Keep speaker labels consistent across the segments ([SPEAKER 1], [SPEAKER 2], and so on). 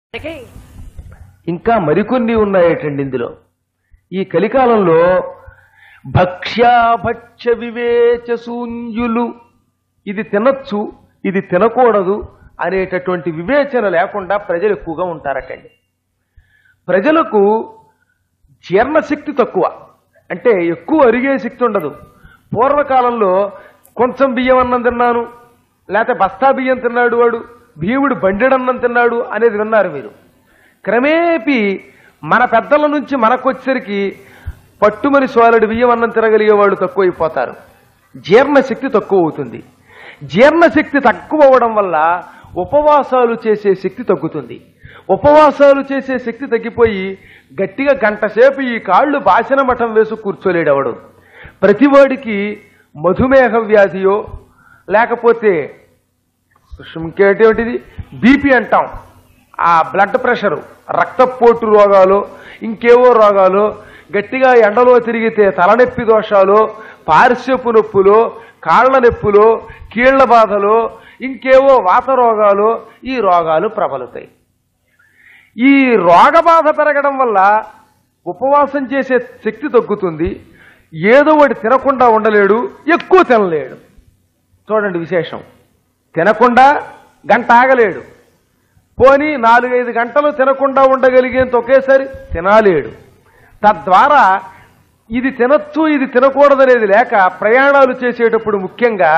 [SPEAKER 1] ఇంకా మరికొన్ని ఉన్నాయటండి ఇందులో ఈ కలికాలంలో భక్ష్యాభక్ష్య వివేచ శూన్యులు ఇది తినచ్చు ఇది తినకూడదు అనేటటువంటి వివేచన లేకుండా ప్రజలు ఎక్కువగా ఉంటారటండి ప్రజలకు జీర్ణశక్తి తక్కువ అంటే ఎక్కువ అరిగే శక్తి ఉండదు పూర్వకాలంలో కొంచెం బియ్యం అన్నం తిన్నాను లేకపోతే బస్తా బియ్యం తిన్నాడు వాడు భీముడు బండెడన్నం తిన్నాడు అనేది విన్నారు మీరు క్రమేపీ మన పెద్దల నుంచి మనకొచ్చేసరికి పట్టుమని సోలడి బియ్యం అన్నం తినగలిగే వాళ్ళు తక్కువైపోతారు జీర్ణశక్తి తక్కువ అవుతుంది జీర్ణశక్తి తక్కువ అవడం వల్ల ఉపవాసాలు చేసే శక్తి తగ్గుతుంది ఉపవాసాలు చేసే శక్తి తగ్గిపోయి గట్టిగా గంట సేపు ఈ కాళ్ళు బాసిన మఠం వేసి కూర్చోలేడు అవడు ప్రతివాడికి మధుమేహ వ్యాధియో లేకపోతే ఇంకేంటిది బీపీ అంటాం ఆ బ్లడ్ ప్రెషరు రక్తపోటు రోగాలు ఇంకేవో రోగాలు గట్టిగా ఎండలో తిరిగితే తలనొప్పి దోషాలు పార్శ్వపు నొప్పులు కాళ్ల నొప్పులు కీళ్ల బాధలు ఇంకేవో వాత రోగాలు ఈ రోగాలు ప్రబలుతాయి ఈ రోగబాధ పెరగడం వల్ల ఉపవాసం చేసే శక్తి తగ్గుతుంది ఏదో ఒకటి తినకుండా ఉండలేడు ఎక్కువ తినలేడు చూడండి విశేషం తినకుండా గంట ఆగలేడు పోని నాలుగైదు గంటలు తినకుండా ఉండగలిగేంత ఒకేసారి తినాలేడు తద్వారా ఇది తినచ్చు ఇది తినకూడదనేది లేక ప్రయాణాలు చేసేటప్పుడు ముఖ్యంగా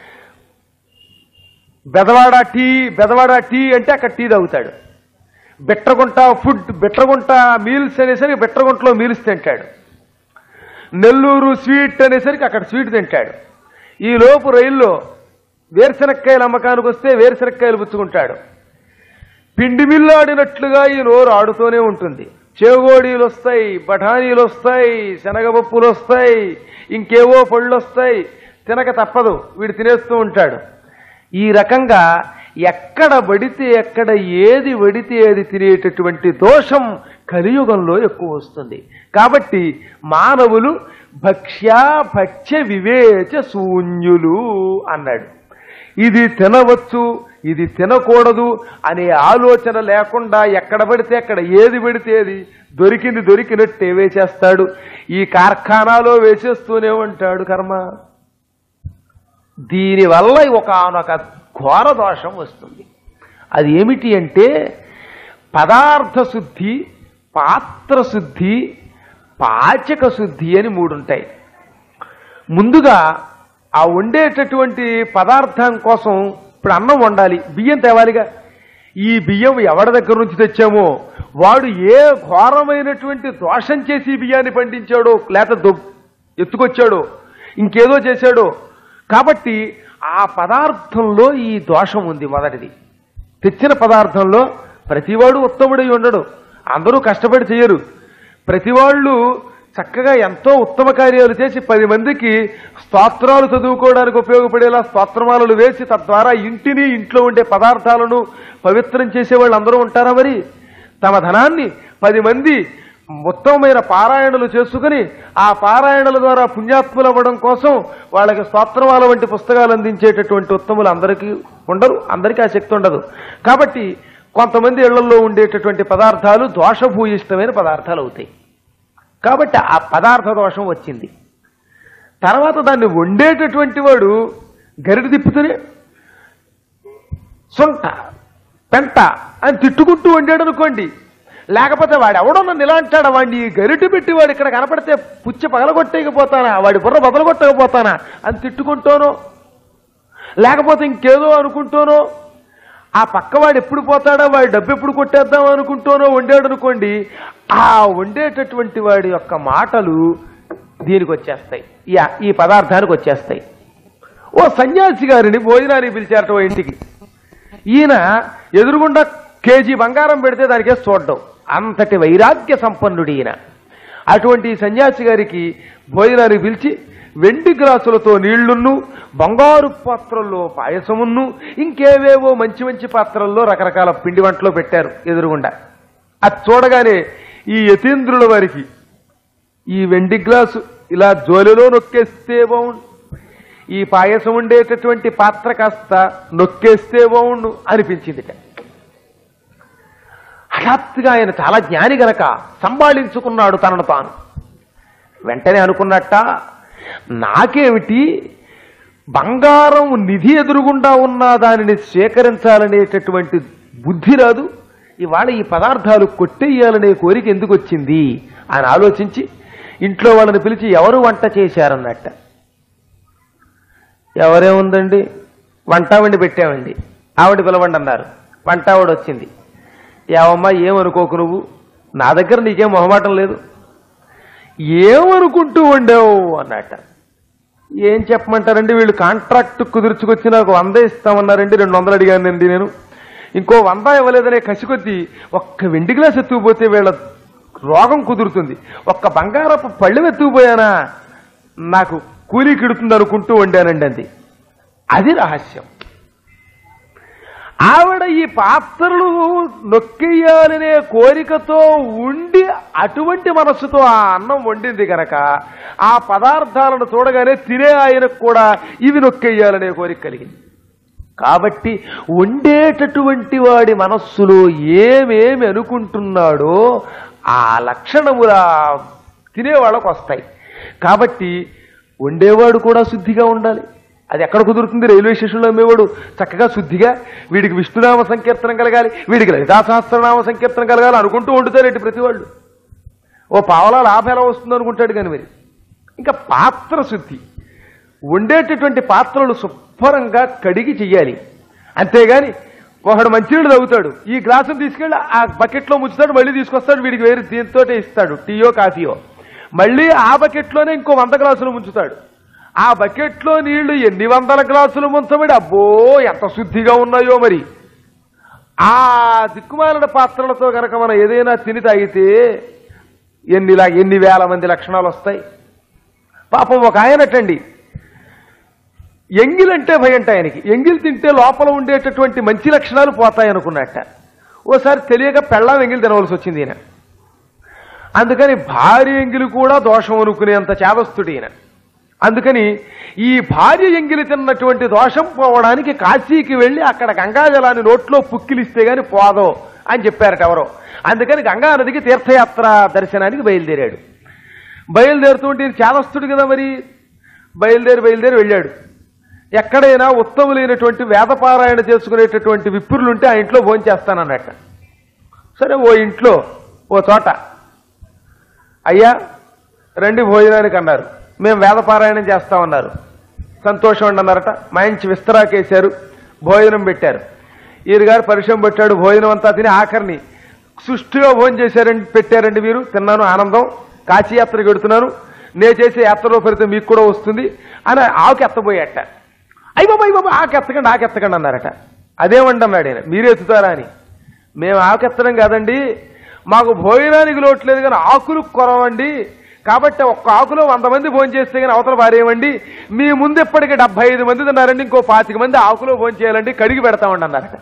[SPEAKER 1] బెదవాడ టీ బెదవాడ టీ అంటే అక్కడ టీ తాగుతాడు బెట్రగుంట ఫుడ్ బెట్రగుంట మీల్స్ అనేసరికి బెట్రగుంటలో మీల్స్ తింటాడు నెల్లూరు స్వీట్ అనేసరికి అక్కడ స్వీట్ తింటాడు ఈ లోపు రైల్లో వేరుశనక్కాయల అమ్మకానికి వస్తే వేరుశనక్కాయలు పుచ్చుకుంటాడు పిండి మిల్లాడినట్లుగా ఈ నోరు ఆడుతూనే ఉంటుంది చేగోడీలు వస్తాయి బఠానీలు వస్తాయి శనగపప్పులు వస్తాయి ఇంకేవో పళ్ళు వస్తాయి తినక తప్పదు వీడు తినేస్తూ ఉంటాడు ఈ రకంగా ఎక్కడ పడితే ఎక్కడ ఏది వడితే అది తినేటటువంటి దోషం కలియుగంలో ఎక్కువ వస్తుంది కాబట్టి మానవులు భక్ష్య భక్ష్య వివేచ శూన్యులు అన్నాడు ఇది తినవచ్చు ఇది తినకూడదు అనే ఆలోచన లేకుండా ఎక్కడ పడితే అక్కడ ఏది పెడితే అది దొరికింది దొరికినట్టే వేసేస్తాడు ఈ కార్ఖానాలో వేసేస్తూనే ఉంటాడు కర్మ దీనివల్ల ఒకనొక ఘోర దోషం వస్తుంది అది ఏమిటి అంటే పదార్థ శుద్ధి పాత్ర శుద్ధి పాచక శుద్ధి అని మూడు ఉంటాయి ముందుగా ఆ వండేటటువంటి పదార్థం కోసం ఇప్పుడు అన్నం వండాలి బియ్యం తేవాలిగా ఈ బియ్యం ఎవరి దగ్గర నుంచి తెచ్చామో వాడు ఏ ఘోరమైనటువంటి దోషం చేసి ఈ బియ్యాన్ని పండించాడో లేక దొ- ఎత్తుకొచ్చాడో ఇంకేదో చేశాడో కాబట్టి ఆ పదార్థంలో ఈ దోషం ఉంది మొదటిది తెచ్చిన పదార్థంలో ప్రతివాడు ఉత్తముడై ఉండడు అందరూ కష్టపడి చేయరు ప్రతివాళ్ళు చక్కగా ఎంతో ఉత్తమ కార్యాలు చేసి పది మందికి స్తోత్రాలు చదువుకోవడానికి ఉపయోగపడేలా స్తోత్రమాలలు వేసి తద్వారా ఇంటిని ఇంట్లో ఉండే పదార్థాలను పవిత్రం చేసే వాళ్ళు అందరూ ఉంటారా మరి తమ ధనాన్ని పది మంది ఉత్తమమైన పారాయణలు చేసుకుని ఆ పారాయణల ద్వారా పుణ్యాత్ములు అవ్వడం కోసం వాళ్ళకి స్తోత్రమాల వంటి పుస్తకాలు అందించేటటువంటి ఉత్తములు అందరికీ ఉండరు అందరికీ ఆ శక్తి ఉండదు కాబట్టి కొంతమంది ఇళ్లలో ఉండేటటువంటి పదార్థాలు దోషభూయిష్టమైన పదార్థాలు అవుతాయి కాబట్టి ఆ పదార్థ దోషం వచ్చింది తర్వాత దాన్ని వండేటటువంటి వాడు గరిట తిప్పుతూనే సొంట పెంట అని తిట్టుకుంటూ వండాడు అనుకోండి లేకపోతే వాడు ఎవడో నన్ను ఇలా అంటాడా వాడిని గరిటి పెట్టి వాడు ఇక్కడ కనపడితే పుచ్చి పగలగొట్టేయకపోతానా వాడి బుర్ర బదలగొట్టకపోతానా అని తిట్టుకుంటానో లేకపోతే ఇంకేదో అనుకుంటానో ఆ పక్కవాడు ఎప్పుడు పోతాడో వాడి డబ్బు ఎప్పుడు కొట్టేద్దాం అనుకుంటానో వండాడు అనుకోండి ఆ వండేటటువంటి వాడి యొక్క మాటలు దీనికి వచ్చేస్తాయి యా ఈ పదార్థానికి వచ్చేస్తాయి ఓ సన్యాసి గారిని భోజనానికి పిలిచారట ఓ ఇంటికి ఈయన ఎదురుగుండా కేజీ బంగారం పెడితే దానికే చూడడం అంతటి వైరాగ్య సంపన్నుడు ఈయన అటువంటి ఈ సన్యాసి గారికి భోజనానికి పిలిచి వెండి గ్లాసులతో నీళ్లున్ను బంగారు పాత్రల్లో పాయసమున్ను ఇంకేవేవో మంచి మంచి పాత్రల్లో రకరకాల పిండి వంటలో పెట్టారు ఎదురుగుండా అది చూడగానే ఈ యతీంద్రుల వారికి ఈ వెండి గ్లాసు ఇలా జోలిలో నొక్కేస్తే బాగుండు ఈ పాయసం ఉండేటటువంటి పాత్ర కాస్త నొక్కేస్తే బాగుండు అనిపించిందిట హఠాత్తుగా ఆయన చాలా జ్ఞాని గనక సంభాళించుకున్నాడు తనను తాను వెంటనే అనుకున్నట్ట నాకేమిటి బంగారం నిధి ఎదురుగుండా ఉన్న దానిని స్వీకరించాలనేటటువంటి బుద్ధి రాదు ఇవాళ ఈ పదార్థాలు కొట్టేయాలనే కోరిక ఎందుకు వచ్చింది అని ఆలోచించి ఇంట్లో వాళ్ళని పిలిచి ఎవరు వంట చేశారన్నట్ట ఎవరేముందండి వంట వండి పెట్టామండి ఆవిడ పిలవండి అన్నారు వంట ఆవిడ వచ్చింది ఏమమ్మా ఏమనుకోకు నువ్వు నా దగ్గర నీకేం మొహమాటం లేదు ఏమనుకుంటూ ఉండేవు అన్నట్ట ఏం చెప్పమంటారండి వీళ్ళు కాంట్రాక్ట్ కుదుర్చుకొచ్చి నాకు వంద ఇస్తామన్నారండి రెండు వందలు అడిగానండి నేను ఇంకో వంద ఇవ్వలేదనే కసి కొద్దీ ఒక్క వెండి గ్లాస్ ఎత్తుకుపోతే వీళ్ళ రోగం కుదురుతుంది ఒక్క బంగారపు పళ్ళెం ఎత్తుకుపోయానా నాకు కూలీ కిడుతుంది అనుకుంటూ వండానండి అంది అది రహస్యం ఆవిడ ఈ పాత్రలు నొక్కేయాలనే కోరికతో ఉండి అటువంటి మనస్సుతో ఆ అన్నం వండింది గనక ఆ పదార్థాలను చూడగానే తినే ఆయనకు కూడా ఇవి నొక్కేయాలనే కోరిక కలిగింది కాబట్టి వండేటటువంటి వాడి మనస్సులో ఏమేమి అనుకుంటున్నాడో ఆ లక్షణముల తినేవాళ్ళకు వస్తాయి కాబట్టి వండేవాడు కూడా శుద్ధిగా ఉండాలి అది ఎక్కడ కుదురుతుంది రైల్వే స్టేషన్లో అమ్మేవాడు చక్కగా శుద్ధిగా వీడికి విష్ణునామ సంకీర్తనం కలగాలి వీడికి లలితా సహస్రనామ సంకీర్తనం కలగాలి అనుకుంటూ వండుతారేంటి ప్రతి వాళ్ళు ఓ పావలా లాభం ఎలా వస్తుంది అనుకుంటాడు కానీ మరి ఇంకా పాత్ర శుద్ధి వండేటటువంటి పాత్రలు శుభ్రంగా కడిగి చెయ్యాలి అంతేగాని ఒకడు మంచినీళ్ళు తాగుతాడు ఈ గ్లాసును తీసుకెళ్ళి ఆ బకెట్లో ముంచుతాడు మళ్ళీ తీసుకొస్తాడు వీడికి వేరే దీంతో ఇస్తాడు టీయో కాఫీయో మళ్ళీ ఆ బకెట్లోనే ఇంకో వంద గ్లాసులు ముంచుతాడు ఆ బకెట్లో నీళ్లు ఎన్ని వందల గ్లాసులు ముంచబడి అబ్బో ఎంత శుద్ధిగా ఉన్నాయో మరి ఆ దిక్కుమాలిన పాత్రలతో కనుక మనం ఏదైనా తిని తాగితే ఎన్నిలా ఎన్ని వేల మంది లక్షణాలు వస్తాయి పాపం ఒక ఆయనటండి ఎంగిలంటే భయంట ఆయనకి ఎంగిల్ తింటే లోపల ఉండేటటువంటి మంచి లక్షణాలు పోతాయి అనుకున్నట్ట ఓసారి తెలియక పెళ్ళాం ఎంగిల్ తినవలసి వచ్చింది ఈయన అందుకని భార్య ఎంగిలి కూడా దోషం అనుకునేంత చేదస్తుడు ఈయన అందుకని ఈ భార్య ఎంగిలి తిన్నటువంటి దోషం పోవడానికి కాశీకి వెళ్ళి అక్కడ గంగాజలాన్ని నోట్లో పుక్కిలిస్తే గాని పోదో అని చెప్పారట ఎవరో అందుకని గంగా నదికి తీర్థయాత్ర దర్శనానికి బయలుదేరాడు బయలుదేరుతుంటే ఈయన చేదస్తుడు కదా మరి బయలుదేరి బయలుదేరి వెళ్ళాడు ఎక్కడైనా ఉత్తములైనటువంటి వేదపారాయణ చేసుకునేటటువంటి విప్రులుంటే ఆ ఇంట్లో భోంచేస్తానన్నట్ట సరే ఓ ఇంట్లో ఓ చోట అయ్యా రండి భోజనానికి అన్నారు మేము వేదపారాయణం చేస్తామన్నారు సంతోషం అండి అన్నారట మంచి విస్తరాకేశారు భోజనం పెట్టారు ఈయన గారు పరిచయం పెట్టాడు భోజనం అంతా తిని ఆఖరిని సుష్టిగా భోజనం చేశారండి పెట్టారండి మీరు తిన్నాను ఆనందం కాశీ యాత్రకు వెడుతున్నాను నే చేసే యాత్రలో ఫలితం మీకు కూడా వస్తుంది అని ఆకు ఎత్తబోయాట అయ్యి బాబా అయ్యి బాబా ఆకు ఎత్తకండి ఆకు ఎత్తకండి అన్నారట అదేమండి అన్నాడు ఆయన మీరే ఎత్తుతారా అని మేము ఆకు ఎత్తడం కాదండి మాకు భోజనానికి లోట్లేదు కానీ ఆకులు కొరవండి కాబట్టి ఒక్క ఆకులో వంద మంది భోజనం చేస్తే కానీ అవతల భార్యమండి మీ ముందు ఎప్పటికీ డెబ్బై ఐదు మంది తిన్నారండి ఇంకో పాతిక మంది ఆకులో భోజనం చేయాలండి కడిగి పెడతామండి అన్నారట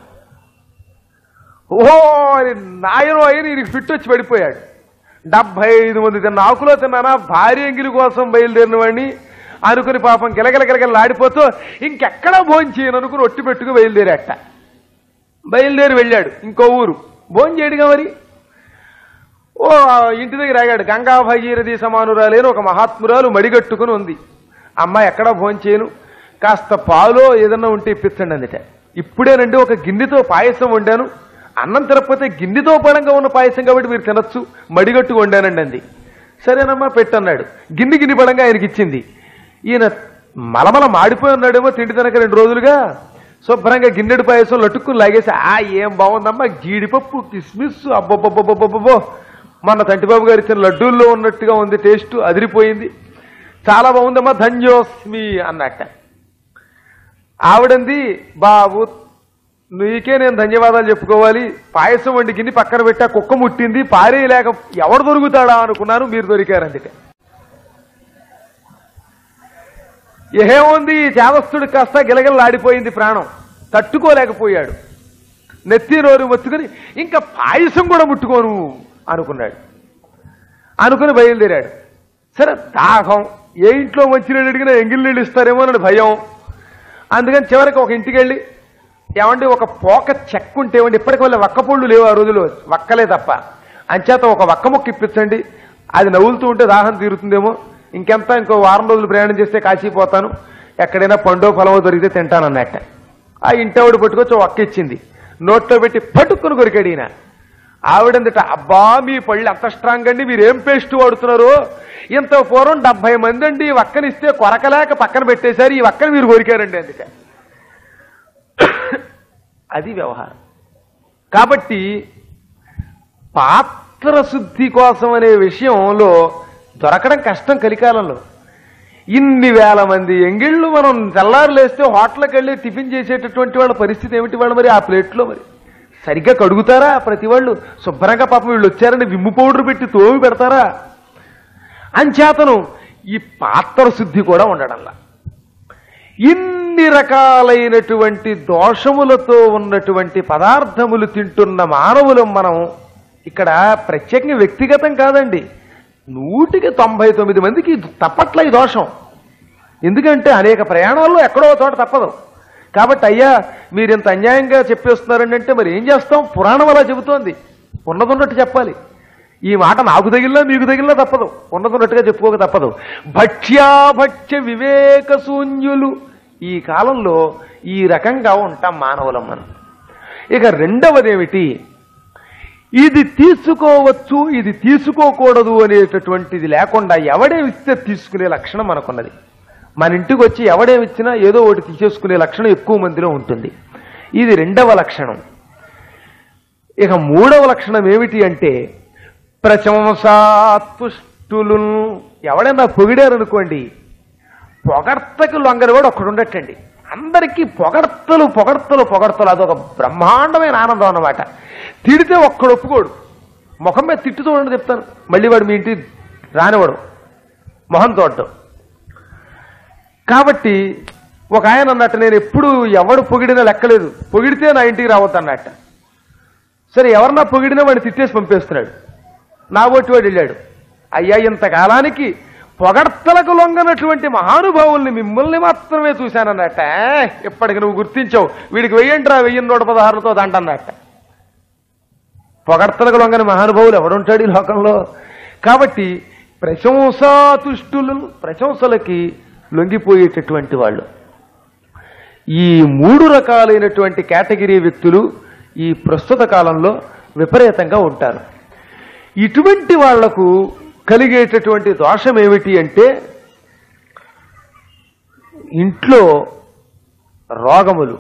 [SPEAKER 1] ఓ నాయనో అయిన ఈయనకి ఫిట్ వచ్చి పడిపోయాడు డెబ్బై ఐదు మంది తిన్న ఆకులో తిన్నానా భార్య ఎంగిలి కోసం బయలుదేరిన వాడిని అనుకుని పాపం గిలగిల గిలగిల ఆడిపోతూ ఇంకెక్కడా భోజనం చేయను అనుకుని ఒట్టి పెట్టుకు బయలుదేరాట బయలుదేరి వెళ్ళాడు ఇంకో ఊరు భోజనం చేయడుగా మరి ఓ ఇంటి దగ్గర ఆగాడు గంగా భగీరథి సమానురాలేని ఒక మహాత్మురాలు మడిగట్టుకుని ఉంది అమ్మ ఎక్కడా భోజనం చేయను కాస్త పాలో ఏదన్నా ఉంటే ఇప్పించండి అందుట ఇప్పుడేనండి ఒక గిన్నెతో పాయసం వండాను అన్నం తినకపోతే గిన్నెతో పడంగా ఉన్న పాయసం కాబట్టి మీరు తినొచ్చు మడిగట్టు వండానండి అంది సరేనమ్మా పెట్టన్నాడు గిన్నె గిన్నె పడంగా ఆయనకి ఇచ్చింది ఈయన మలమల మాడిపోయి ఉన్నాడేమో తిండి తినక రెండు రోజులుగా శుభ్రంగా గిన్నెడు పాయసం లటుక్కుని లాగేసి ఆ ఏం బాగుందమ్మా జీడిపప్పు కిస్మిస్ అబ్బబ్బబ్బబ్బబ్బో మొన్న తంటిబాబు గారు ఇచ్చిన లడ్డూల్లో ఉన్నట్టుగా ఉంది టేస్ట్ అదిరిపోయింది చాలా బాగుందమ్మా ధన్యోస్మి అన్నట్ట ఆవిడంది బాబు నీకే నేను ధన్యవాదాలు చెప్పుకోవాలి పాయసం వండి గిన్నె పక్కన పెట్టా కుక్క ముట్టింది పారేయలేక ఎవడు దొరుకుతాడా అనుకున్నాను మీరు దొరికారందుకే ఏముంది ఈ చేదస్తుడు కాస్త గిలగిలలాడిపోయింది ప్రాణం తట్టుకోలేకపోయాడు నెత్తి నోరు మొత్తుకుని ఇంకా పాయసం కూడా ముట్టుకోను అనుకున్నాడు అనుకుని బయలుదేరాడు సరే దాహం ఏ ఇంట్లో మంచినీళ్ళు అడిగినా ఎంగిల్ నీళ్ళు ఇస్తారేమో అని భయం అందుకని చివరికి ఒక ఇంటికి వెళ్ళి ఏమండి ఒక పోక చెక్క ఉంటే ఏమండి ఇప్పటికి వల్ల వక్క పళ్ళు లేవు ఆ రోజులు వక్కలే తప్ప అంచేత ఒక వక్క ముక్క ఇప్పించండి అది నవ్వులుతూ ఉంటే దాహం తీరుతుందేమో ఇంకెంత ఇంకో వారం రోజులు ప్రయాణం చేస్తే కాచిపోతాను ఎక్కడైనా పండో ఫలమో దొరికితే తింటానన్నట్ట ఆ ఇంటవిడ పట్టుకొచ్చి ఒక వక్క ఇచ్చింది నోట్లో పెట్టి పట్టుకుని కొరికాడు ఈయన ఆవిడందట అబ్బా మీ పళ్ళు అంత స్ట్రాంగ్ అండి మీరు ఏం పేస్ట్ వాడుతున్నారు ఇంత పూర్వం డెబ్బై మంది అండి ఈ వక్కనిస్తే కొరకలేక పక్కన పెట్టేశారు ఈ వక్కని మీరు కొరికారండి అందుకే అది వ్యవహారం కాబట్టి పాత్ర శుద్ధి కోసం అనే విషయంలో దొరకడం కష్టం కలికాలంలో ఇన్ని వేల మంది ఎంగిళ్ళు మనం తెల్లారులేస్తే హోటల్కి వెళ్ళి టిఫిన్ చేసేటటువంటి వాళ్ళ పరిస్థితి ఏమిటి వాళ్ళు మరి ఆ ప్లేట్లో మరి సరిగ్గా కడుగుతారా ప్రతి వాళ్ళు శుభ్రంగా పాపం వీళ్ళు వచ్చారని విమ్ము పౌడర్ పెట్టి తోవి పెడతారా అంచేతను ఈ పాత్ర శుద్ధి కూడా ఉండడంలా ఇన్ని రకాలైనటువంటి దోషములతో ఉన్నటువంటి పదార్థములు తింటున్న మానవులం మనం ఇక్కడ ప్రత్యేకంగా వ్యక్తిగతం కాదండి నూటికి తొంభై తొమ్మిది మందికి ఇది తప్పట్ల ఈ దోషం ఎందుకంటే అనేక ప్రయాణాల్లో ఎక్కడో ఒక చోట తప్పదు కాబట్టి అయ్యా మీరు ఇంత అన్యాయంగా చెప్పేస్తున్నారండి అంటే మరి ఏం చేస్తాం పురాణం అలా చెబుతోంది ఉన్నదున్నట్టు చెప్పాలి ఈ మాట నాకు తగిలినా మీకు తగిలినా తప్పదు ఉన్నదున్నట్టుగా చెప్పుకోక తప్పదు భక్ష్యాభక్ష్య వివేక శూన్యులు ఈ కాలంలో ఈ రకంగా ఉంటాం మానవులం మనం ఇక రెండవదేమిటి ఇది తీసుకోవచ్చు ఇది తీసుకోకూడదు అనేటటువంటిది లేకుండా ఎవడేమిస్తే తీసుకునే లక్షణం మనకున్నది మన ఇంటికి వచ్చి ఎవడేమిచ్చినా ఏదో ఒకటి తీసేసుకునే లక్షణం ఎక్కువ మందిలో ఉంటుంది ఇది రెండవ లక్షణం ఇక మూడవ లక్షణం ఏమిటి అంటే ప్రశంసాతుష్టులు ఎవడైనా పొగిడారనుకోండి పొగడ్తకు లొంగని కూడా ఒక్కడు ఉండటండి అందరికీ పొగడ్తలు పొగడ్తలు పొగడ్తలు అదొక బ్రహ్మాండమైన ఆనందం అన్నమాట తిడితే ఒక్కడు ఒప్పుకోడు ముఖం మీద తిట్టు చూడండి చెప్తాను మళ్ళీ వాడు మీ ఇంటి రానివాడు మొహం చూడటం కాబట్టి ఒక ఆయన అన్నట్టు నేను ఎప్పుడు ఎవడు పొగిడినా లెక్కలేదు పొగిడితే నా ఇంటికి రావద్దు అన్నట్ట సరే ఎవరన్నా పొగిడినా వాడిని తిట్టేసి పంపేస్తున్నాడు నా ఒట్టి వాడు వెళ్ళాడు అయ్యా ఇంతకాలానికి పొగడ్తలకు లొంగనటువంటి మహానుభావుల్ని మిమ్మల్ని మాత్రమే చూశానన్నట్ట "ఏ, ఇప్పటికి నువ్వు గుర్తించావు వీడికి వెయ్యంట్రా వెయ్యి నూట పదహారులతో దంటన్నట్ట పొగడ్తలకు లొంగని మహానుభావులు ఎవడుంటాడు ఈ లోకంలో కాబట్టి ప్రశంసాతుష్టులు ప్రశంసలకి లొంగిపోయేటటువంటి వాళ్ళు ఈ మూడు రకాలైనటువంటి కేటగిరీ వ్యక్తులు ఈ ప్రస్తుత కాలంలో విపరీతంగా ఉంటారు ఇటువంటి వాళ్లకు కలిగేటటువంటి దోషం ఏమిటి అంటే ఇంట్లో రోగములు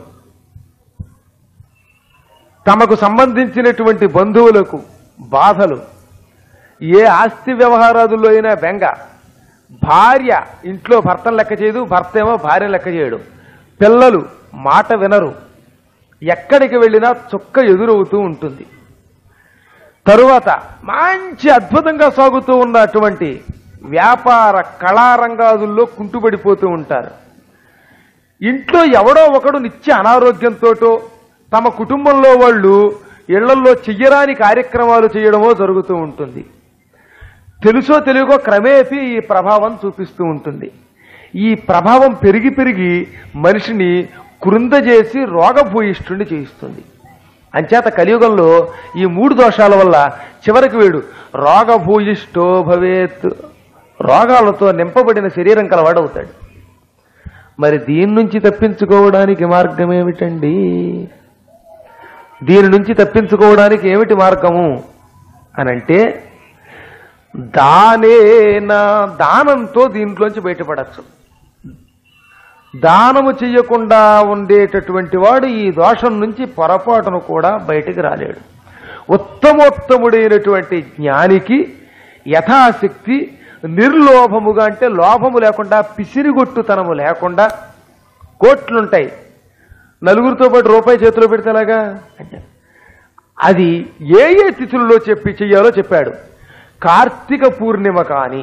[SPEAKER 1] తమకు సంబంధించినటువంటి బంధువులకు బాధలు ఏ ఆస్తి వ్యవహారాదుల్లో అయినా బెంగ భార్య ఇంట్లో భర్తను లెక్క చేయదు భర్త ఏమో భార్యను లెక్క చేయడు పిల్లలు మాట వినరు ఎక్కడికి వెళ్ళినా చుక్క ఎదురవుతూ ఉంటుంది తరువాత మంచి అద్భుతంగా సాగుతూ ఉన్నటువంటి వ్యాపార కళారంగాదుల్లో కుంటుపడిపోతూ ఉంటారు ఇంట్లో ఎవడో ఒకడు నిత్య అనారోగ్యంతోటో తమ కుటుంబంలో వాళ్ళు ఇళ్లలో చెయ్యరాని కార్యక్రమాలు చేయడమో జరుగుతూ ఉంటుంది తెలుసో తెలియకో క్రమేపీ ఈ ప్రభావం చూపిస్తూ ఉంటుంది ఈ ప్రభావం పెరిగి పెరిగి మనిషిని కృందజేసి రోగభూయిష్ఠుని చేయిస్తుంది అంచేత కలియుగంలో ఈ మూడు దోషాల వల్ల చివరికి వీడు రోగభూయిష్టో భవేత్ రోగాలతో నింపబడిన శరీరం కలవాడవుతాడు మరి దీని నుంచి తప్పించుకోవడానికి మార్గం ఏమిటండి దీని నుంచి తప్పించుకోవడానికి ఏమిటి మార్గము అనంటే దానేనా దానంతో దీంట్లోంచి బయటపడచ్చు దానము చెయ్యకుండా ఉండేటటువంటి వాడు ఈ దోషం నుంచి పొరపాటును కూడా బయటికి రాలేడు ఉత్తమోత్తముడైనటువంటి జ్ఞానికి యథాశక్తి నిర్లోభముగా అంటే లోభము లేకుండా పిసిరిగొట్టుతనము లేకుండా కోట్లుంటాయి నలుగురితో పాటు రూపాయి చేతిలో పెడితే ఎలాగా అంటే అది ఏ ఏ తిథులలో చెప్పి చెయ్యాలో చెప్పాడు కార్తీక పూర్ణిమ కాని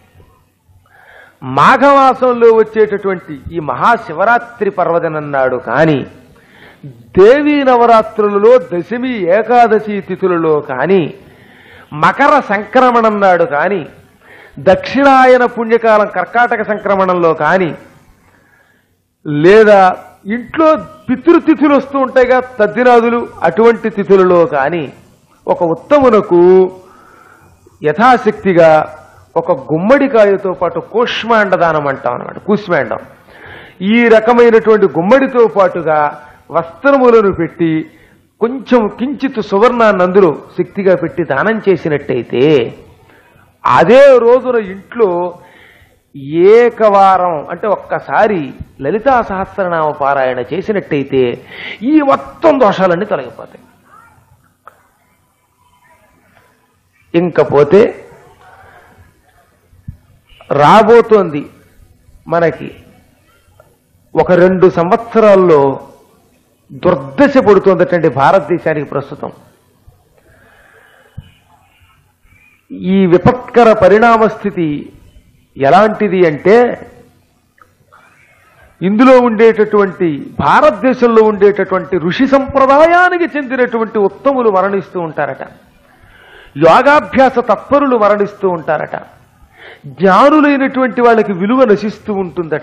[SPEAKER 1] మాఘమాసంలో వచ్చేటటువంటి ఈ మహాశివరాత్రి పర్వదినన్నాడు కాని దేవీ నవరాత్రులలో దశమి ఏకాదశి తిథులలో కాని మకర సంక్రమణం నాడు కాని దక్షిణాయన పుణ్యకాలం కర్కాటక సంక్రమణంలో కాని లేదా ఇంట్లో పితృతిథులు వస్తూ ఉంటాయిగా తద్దినాదులు అటువంటి తిథులలో కానీ ఒక ఉత్తమునకు యథాశక్తిగా ఒక గుమ్మడికాయతో పాటు కూష్మాండదానం అంటాం అనమాట కూష్మాండం ఈ రకమైనటువంటి గుమ్మడితో పాటుగా వస్త్రములను పెట్టి కొంచెం కించిత్ సువర్ణాన్ని అందులో శక్తిగా పెట్టి దానం చేసినట్టయితే అదే రోజున ఇంట్లో ఏకవారం అంటే ఒక్కసారి లలితా సహస్రనామ పారాయణ చేసినట్టయితే ఈ మొత్తం దోషాలన్నీ తొలగిపోతాయి ఇంకపోతే రాబోతోంది మనకి ఒక రెండు సంవత్సరాల్లో దుర్దశ పడుతోందటండి భారతదేశానికి ప్రస్తుతం ఈ విపత్కర పరిణామ స్థితి ఎలాంటిది అంటే ఇందులో ఉండేటటువంటి భారతదేశంలో ఉండేటటువంటి ఋషి సంప్రదాయానికి చెందినటువంటి ఉత్తములు మరణిస్తూ ఉంటారట యోగాభ్యాస తత్పరులు మరణిస్తూ ఉంటారట జ్ఞానులైనటువంటి వాళ్ళకి విలువ నశిస్తూ ఉంటుందట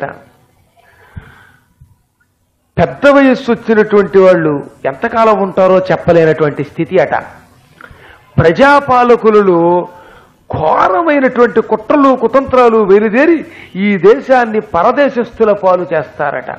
[SPEAKER 1] పెద్ద వయస్సు వచ్చినటువంటి వాళ్ళు ఎంతకాలం ఉంటారో చెప్పలేనటువంటి స్థితి అట ప్రజాపాలకులలో ఘోరమైనటువంటి కుట్రలు కుతంత్రాలు వెలుదేరి ఈ దేశాన్ని పరదేశస్థుల పాలు చేస్తారట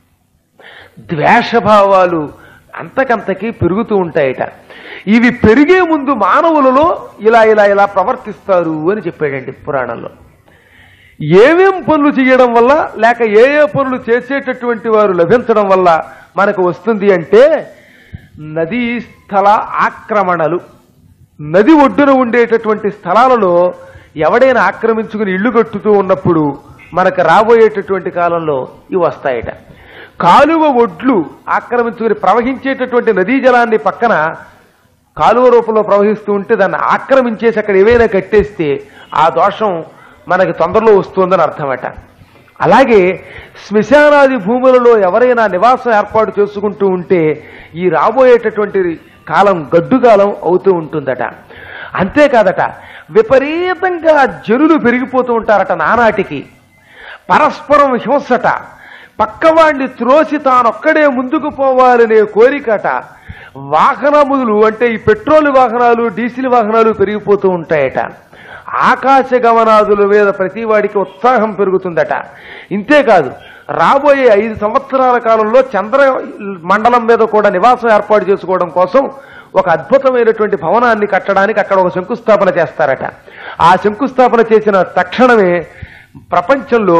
[SPEAKER 1] ద్వేషభావాలు అంతకంతకి పెరుగుతూ ఉంటాయట ఇవి పెరిగే ముందు మానవులలో ఇలా ఇలా ఇలా ప్రవర్తిస్తారు అని చెప్పాడండి పురాణంలో ఏమేం పనులు చేయడం వల్ల లేక ఏ ఏ పనులు చేసేటటువంటి వారు లభించడం వల్ల మనకు వస్తుంది అంటే నదీ స్థల ఆక్రమణలు నది ఒడ్డున ఉండేటటువంటి స్థలాలలో ఎవడైనా ఆక్రమించుకుని ఇళ్లు కట్టుతూ ఉన్నప్పుడు మనకు రాబోయేటటువంటి కాలంలో ఇవి వస్తాయట కాలువ ఒడ్లు ఆక్రమించుకుని ప్రవహించేటటువంటి నదీ జలాన్ని పక్కన కాలువ రూపంలో ప్రవహిస్తూ ఉంటే దాన్ని ఆక్రమించేసి అక్కడ ఏవైనా కట్టేస్తే ఆ దోషం మనకి తొందరలో వస్తుందని అర్థమట అలాగే శ్మశానాది భూములలో ఎవరైనా నివాసం ఏర్పాటు చేసుకుంటూ ఉంటే ఈ రాబోయేటటువంటి కాలం గడ్డు కాలం అవుతూ ఉంటుందట అంతేకాదట విపరీతంగా జనులు పెరిగిపోతూ ఉంటారట నానాటికి పరస్పరం హింసట పక్కవాణ్ణి త్రోసి తానొక్కడే ముందుకు పోవాలనే కోరికట వాహనములు అంటే ఈ పెట్రోల్ వాహనాలు డీజిల్ వాహనాలు పెరిగిపోతూ ఉంటాయట ఆకాశ గమనాదుల మీద ప్రతి వాడికి ఉత్సాహం పెరుగుతుందట ఇంతేకాదు రాబోయే ఐదు సంవత్సరాల కాలంలో చంద్ర మండలం మీద కూడా నివాసం ఏర్పాటు చేసుకోవడం కోసం ఒక అద్భుతమైనటువంటి భవనాన్ని కట్టడానికి అక్కడ ఒక శంకుస్థాపన చేస్తారట ఆ శంకుస్థాపన చేసిన తక్షణమే ప్రపంచంలో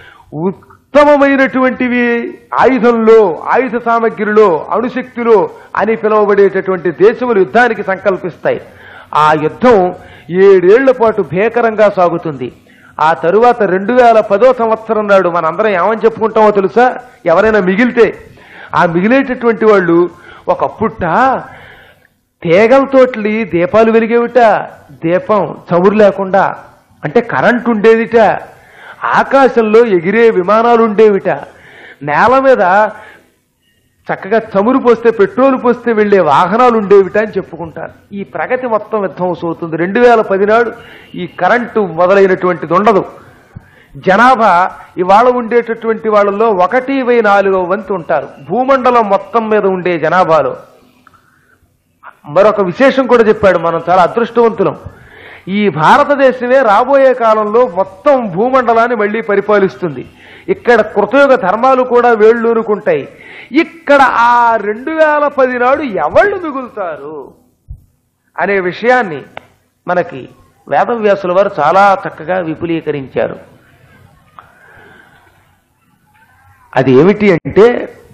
[SPEAKER 1] ఉత్తమమైనటువంటివి ఆయుధంలో ఆయుధ సామగ్రిలో అణుశక్తిలో అని పిలువబడేటటువంటి దేశములు యుద్ధానికి సంకల్పిస్తాయి ఆ యుద్ధం ఏడేళ్ల పాటు భీకరంగా సాగుతుంది ఆ తరువాత రెండు వేల పదో సంవత్సరం నాడు మనందరం ఏమని చెప్పుకుంటామో తెలుసా ఎవరైనా మిగిలితే ఆ మిగిలేటటువంటి వాళ్ళు ఒకప్పుట తీగలతోటి దీపాలు వెలిగేవిట దీపం చమురు లేకుండా అంటే కరెంట్ ఉండేదిట ఆకాశంలో ఎగిరే విమానాలు ఉండేవిట నేల మీద చక్కగా చమురు పోస్తే పెట్రోల్ పోస్తే వెళ్లే వాహనాలు ఉండేవిట అని చెప్పుకుంటారు ఈ ప్రగతి మొత్తం విధ్వంసం అవుతుంది రెండు వేల పది నాడు ఈ కరెంటు మొదలైనటువంటిది ఉండదు జనాభా ఇవాళ ఉండేటటువంటి వాళ్ళలో ఒకటి వై నాలుగవ వంతు ఉంటారు భూమండలం మొత్తం మీద ఉండే జనాభాలో మరొక విశేషం కూడా చెప్పాడు మనం చాలా అదృష్టవంతులం ఈ భారతదేశమే రాబోయే కాలంలో మొత్తం భూమండలాన్ని మళ్ళీ పరిపాలిస్తుంది ఇక్కడ కృతయుగ ధర్మాలు కూడా వేళ్ళూరుకుంటాయి ఇక్కడ ఆ రెండు వేల పది నాడు ఎవళ్ళు మిగులుతారు అనే విషయాన్ని మనకి వేదవ్యాసుల వారు చాలా చక్కగా విపులీకరించారు అది ఏమిటి అంటే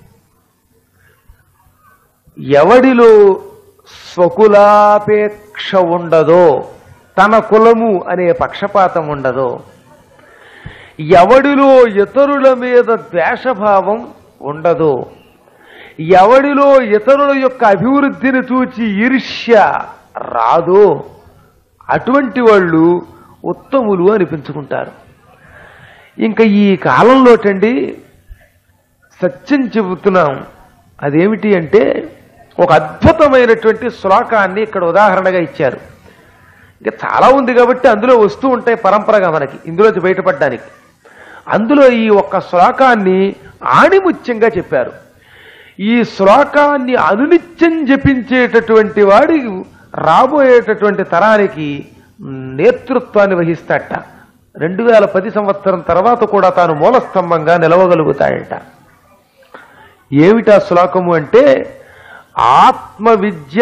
[SPEAKER 1] ఎవడిలో స్వకులాపేక్ష ఉండదో తన కులము అనే పక్షపాతం ఉండదో ఎవడిలో ఇతరుల మీద ద్వేషభావం ఉండదో ఎవడిలో ఇతరుల యొక్క అభివృద్ధిని చూచి ఈర్ష్య రాదో అటువంటి వాళ్ళు ఉత్తములు అనిపించుకుంటారు ఇంకా ఈ కాలంలోటండి సత్యం చెబుతున్నాం అదేమిటి అంటే ఒక అద్భుతమైనటువంటి శ్లోకాన్ని ఇక్కడ ఉదాహరణగా ఇచ్చారు ఇంకా చాలా ఉంది కాబట్టి అందులో వస్తూ ఉంటాయి పరంపరగా మనకి ఇందులోంచి బయటపడడానికి అందులో ఈ ఒక్క శ్లోకాన్ని ఆణిముత్యంగా చెప్పారు ఈ శ్లోకాన్ని అనునిత్యం జపించేటటువంటి వాడి రాబోయేటటువంటి తరానికి నేతృత్వాన్ని వహిస్తాట రెండు వేల పది సంవత్సరం తర్వాత కూడా తాను మూలస్తంభంగా నిలవగలుగుతాయట ఏమిటా శ్లోకము అంటే ఆత్మ విద్య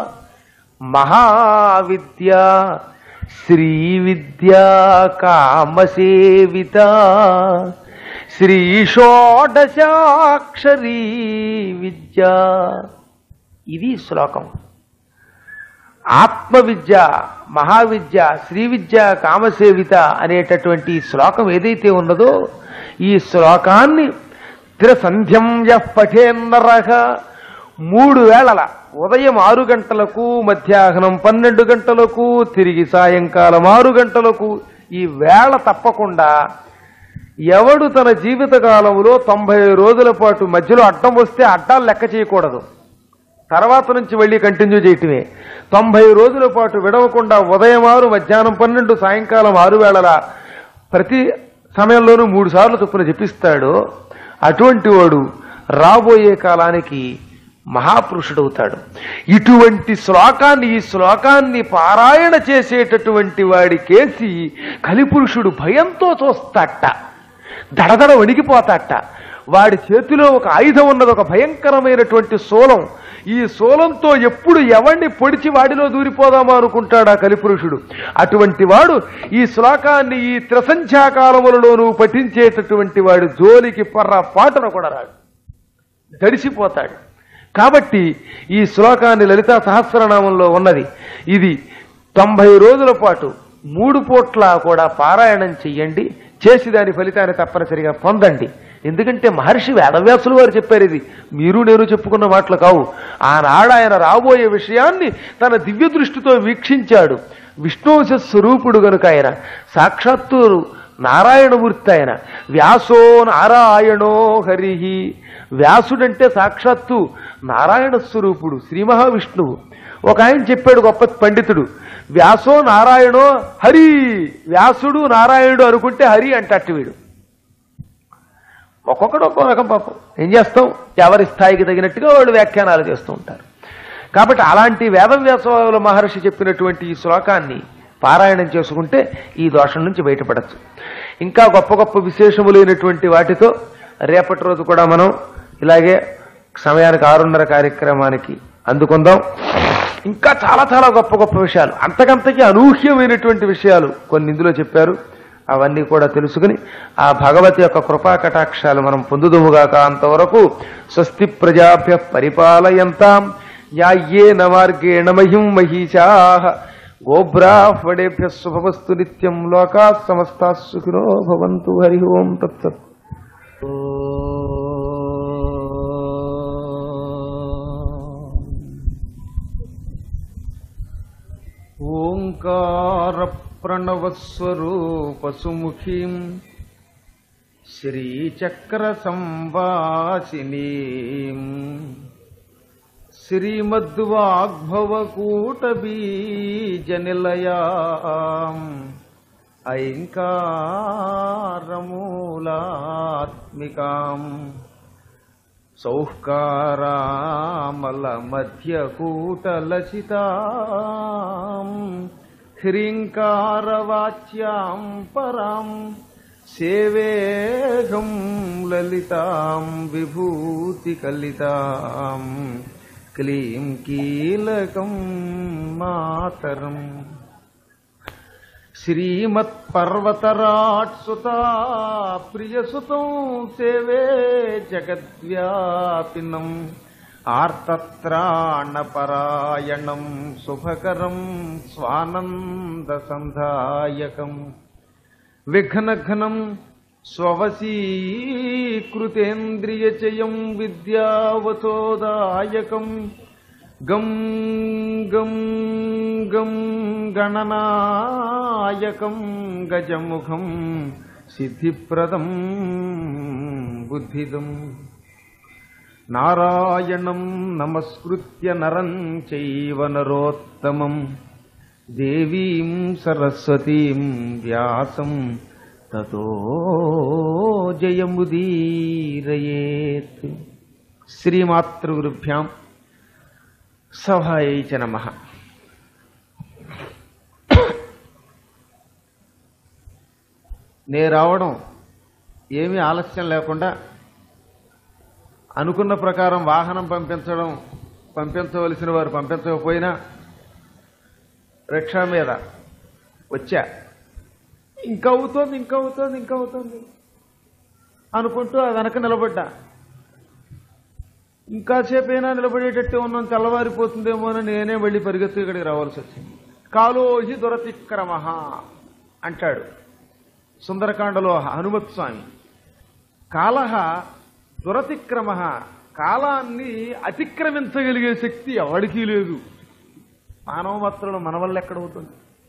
[SPEAKER 1] మహావిద్య శ్రీ విద్య కామసేవిత శ్రీ షోడశాక్షరీ విద్య ఇది శ్లోకం ఆత్మ విద్య మహావిద్య శ్రీ విద్య కామసేవిత అనేటటువంటి ఈ శ్లోకం ఏదైతే ఉన్నదో ఈ శ్లోకాన్ని త్రిసంధ్యం యః పఠేన్నరహ మూడు వేళల ఉదయం ఆరు గంటలకు మధ్యాహ్నం పన్నెండు గంటలకు తిరిగి సాయంకాలం ఆరు గంటలకు ఈ వేళ తప్పకుండా ఎవడు తన జీవిత కాలంలో తొంభై రోజుల పాటు మధ్యలో అడ్డం వస్తే అడ్డాలు లెక్క చేయకూడదు తర్వాత నుంచి వెళ్ళి కంటిన్యూ చేయటమే తొంభై రోజుల పాటు విడవకుండా ఉదయం ఆరు మధ్యాహ్నం పన్నెండు సాయంకాలం ఆరు వేళల ప్రతి సమయంలోనూ మూడు సార్లు చొప్పున జపిస్తాడు అటువంటి వాడు రాబోయే కాలానికి మహాపురుషుడవుతాడు ఇటువంటి శ్లోకాన్ని ఈ శ్లోకాన్ని పారాయణ చేసేటటువంటి వాడికేసి కలిపురుషుడు భయంతో చూస్తాట దడదడ వణికిపోతాట వాడి చేతిలో ఒక ఆయుధం ఉన్నది ఒక భయంకరమైనటువంటి శూలం ఈ శూలంతో ఎప్పుడు ఎవరిని పొడిచి వాడిలో దూరిపోదామా అనుకుంటాడు ఆ కలిపురుషుడు అటువంటి వాడు ఈ శ్లోకాన్ని ఈ త్రిసంధ్యాకాలములలోనూ పఠించేటటువంటి వాడు జోలికి పర్ర పాటను కూడా రాడు దడిసిపోతాడు కాబట్టి ఈ శ్లోకాన్ని లలితా సహస్రనామంలో ఉన్నది ఇది తొంభై రోజుల పాటు మూడు పూట్ల కూడా పారాయణం చెయ్యండి చేసి దాని ఫలితాన్ని తప్పనిసరిగా పొందండి ఎందుకంటే మహర్షి వేదవ్యాసులు వారు చెప్పారు ఇది మీరు నేను చెప్పుకున్న మాటలు కావు ఆనాడు ఆయన రాబోయే విషయాన్ని తన దివ్య దృష్టితో వీక్షించాడు విష్ణువంశ స్వరూపుడు గనుక ఆయన సాక్షాత్తు నారాయణమూర్తి ఆయన వ్యాసో నారాయణో హరిహి వ్యాసుడంటే సాక్షాత్తు నారాయణ స్వరూపుడు శ్రీ మహావిష్ణువు ఒక ఆయన చెప్పాడు గొప్ప పండితుడు వ్యాసో నారాయణో హరి వ్యాసుడు నారాయణుడు అనుకుంటే హరి అంటట్టు వీడు ఒక్కొక్కడు ఒక్కో రకం పాపం ఏం చేస్తాం ఎవరి స్థాయికి తగినట్టుగా వాళ్ళు వ్యాఖ్యానాలు చేస్తూ ఉంటారు కాబట్టి అలాంటి వేదవ్యాస మహర్షి చెప్పినటువంటి ఈ శ్లోకాన్ని పారాయణం చేసుకుంటే ఈ దోషం నుంచి బయటపడచ్చు ఇంకా గొప్ప గొప్ప విశేషములైనటువంటి వాటితో రేపటి రోజు కూడా మనం ఇలాగే సమయానికి ఆరున్నర కార్యక్రమానికి అందుకుందాం ఇంకా చాలా చాలా గొప్ప గొప్ప విషయాలు అంతకంతకి అనూహ్యమైనటువంటి విషయాలు కొన్ని ఇందులో చెప్పారు అవన్నీ కూడా తెలుసుకుని ఆ భగవతి యొక్క కృపా కటాక్షాలు మనం పొందుదుముగాక అంతవరకు స్వస్తి ప్రజాభ్య పరిపాలయంతాం యాయ్యేన మార్గేణ మహిం మహిషా గోబ్రాహ్వడేభ్య శుభమస్తు నిత్యం లోకా సమస్తా సుఖినో భవంతు హరి ఓం తత్సత్ ఓంకార ప్రణవస్వరూపసుముఖీం శ్రీచక్ర సంవాసినీం శ్రీమద్వాగ్భవకూటబీజనిలయాం ఐంకారమూలాత్మికాం సౌకారామలమధ్యకూటలసితాం హ్రీంకారవాచ్యాం పరాం సేవేహం లలితాం విభూతికలితాం క్లీం కీలకం మాతరం శ్రీమత్పర్వతరాట్సుతా ప్రియసుతం సేవే జగద్వ్యాపినం ఆర్తత్రాణపరాయణం శుభకరం స్వానందసంధాయకం విఘ్నఘ్నం స్వవశీకృతేంద్రియచయం విద్యావతోదాయకం గం గం గం గణనాయకం గజముఖం సిద్ధిప్రదం బుద్ధిదం నారాయణం నమస్కృత్య నరం చైవ నరోత్తమం దేవీం సరస్వతీం వ్యాసం తతో జయముదీరయేత్ శ్రీమాతృగురుభ్యాం సభాయై చ నమ నే రావడం ఏమీ ఆలస్యం లేకుండా అనుకున్న ప్రకారం వాహనం పంపించడం పంపించవలసిన వారు పంపించకపోయినా రిక్షా మీద వచ్చా ఇంకా అవుతోంది ఇంకా అవుతోంది ఇంకా అవుతోంది అనుకుంటూ ఆ వెనక నిలబడ్డా ఇంకాసేపైనా నిలబడేటట్టు ఉన్నాం తెల్లవారిపోతుందేమో అని నేనే వెళ్ళి పరిగెత్తు ఇక్కడికి రావాల్సి వచ్చింది కాలోహి దురతిక్రమ అంటాడు సుందరకాండలో హనుమత్ స్వామి కాలహ దురతిక్రమ కాలాన్ని అతిక్రమించగలిగే శక్తి ఎవడికి లేదు మానవ మాత్రం మన వల్ల ఎక్కడవుతుంది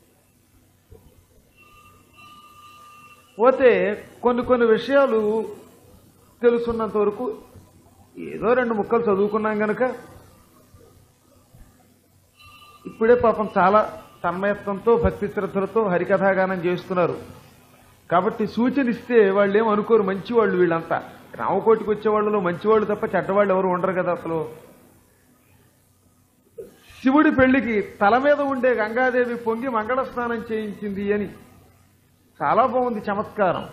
[SPEAKER 1] పోతే కొన్ని కొన్ని విషయాలు తెలుసున్నంత వరకు ఏదో రెండు ముక్కలు చదువుకున్నాం గనక ఇప్పుడే పాపం చాలా తన్మయత్వంతో భక్తి శ్రద్ధలతో హరికథాగానం చేస్తున్నారు కాబట్టి సూచన ఇస్తే వాళ్ళు ఏం అనుకోరు మంచివాళ్ళు వీళ్ళంతా రామకోటికి వచ్చే వాళ్ళలో మంచివాళ్ళు తప్ప చెడ్డవాళ్ళు ఎవరు ఉండరు కదా అసలు శివుడి పెళ్లికి తల మీద ఉండే గంగాదేవి పొంగి మంగళ స్నానం చేయించింది అని చాలా బాగుంది చమత్కారం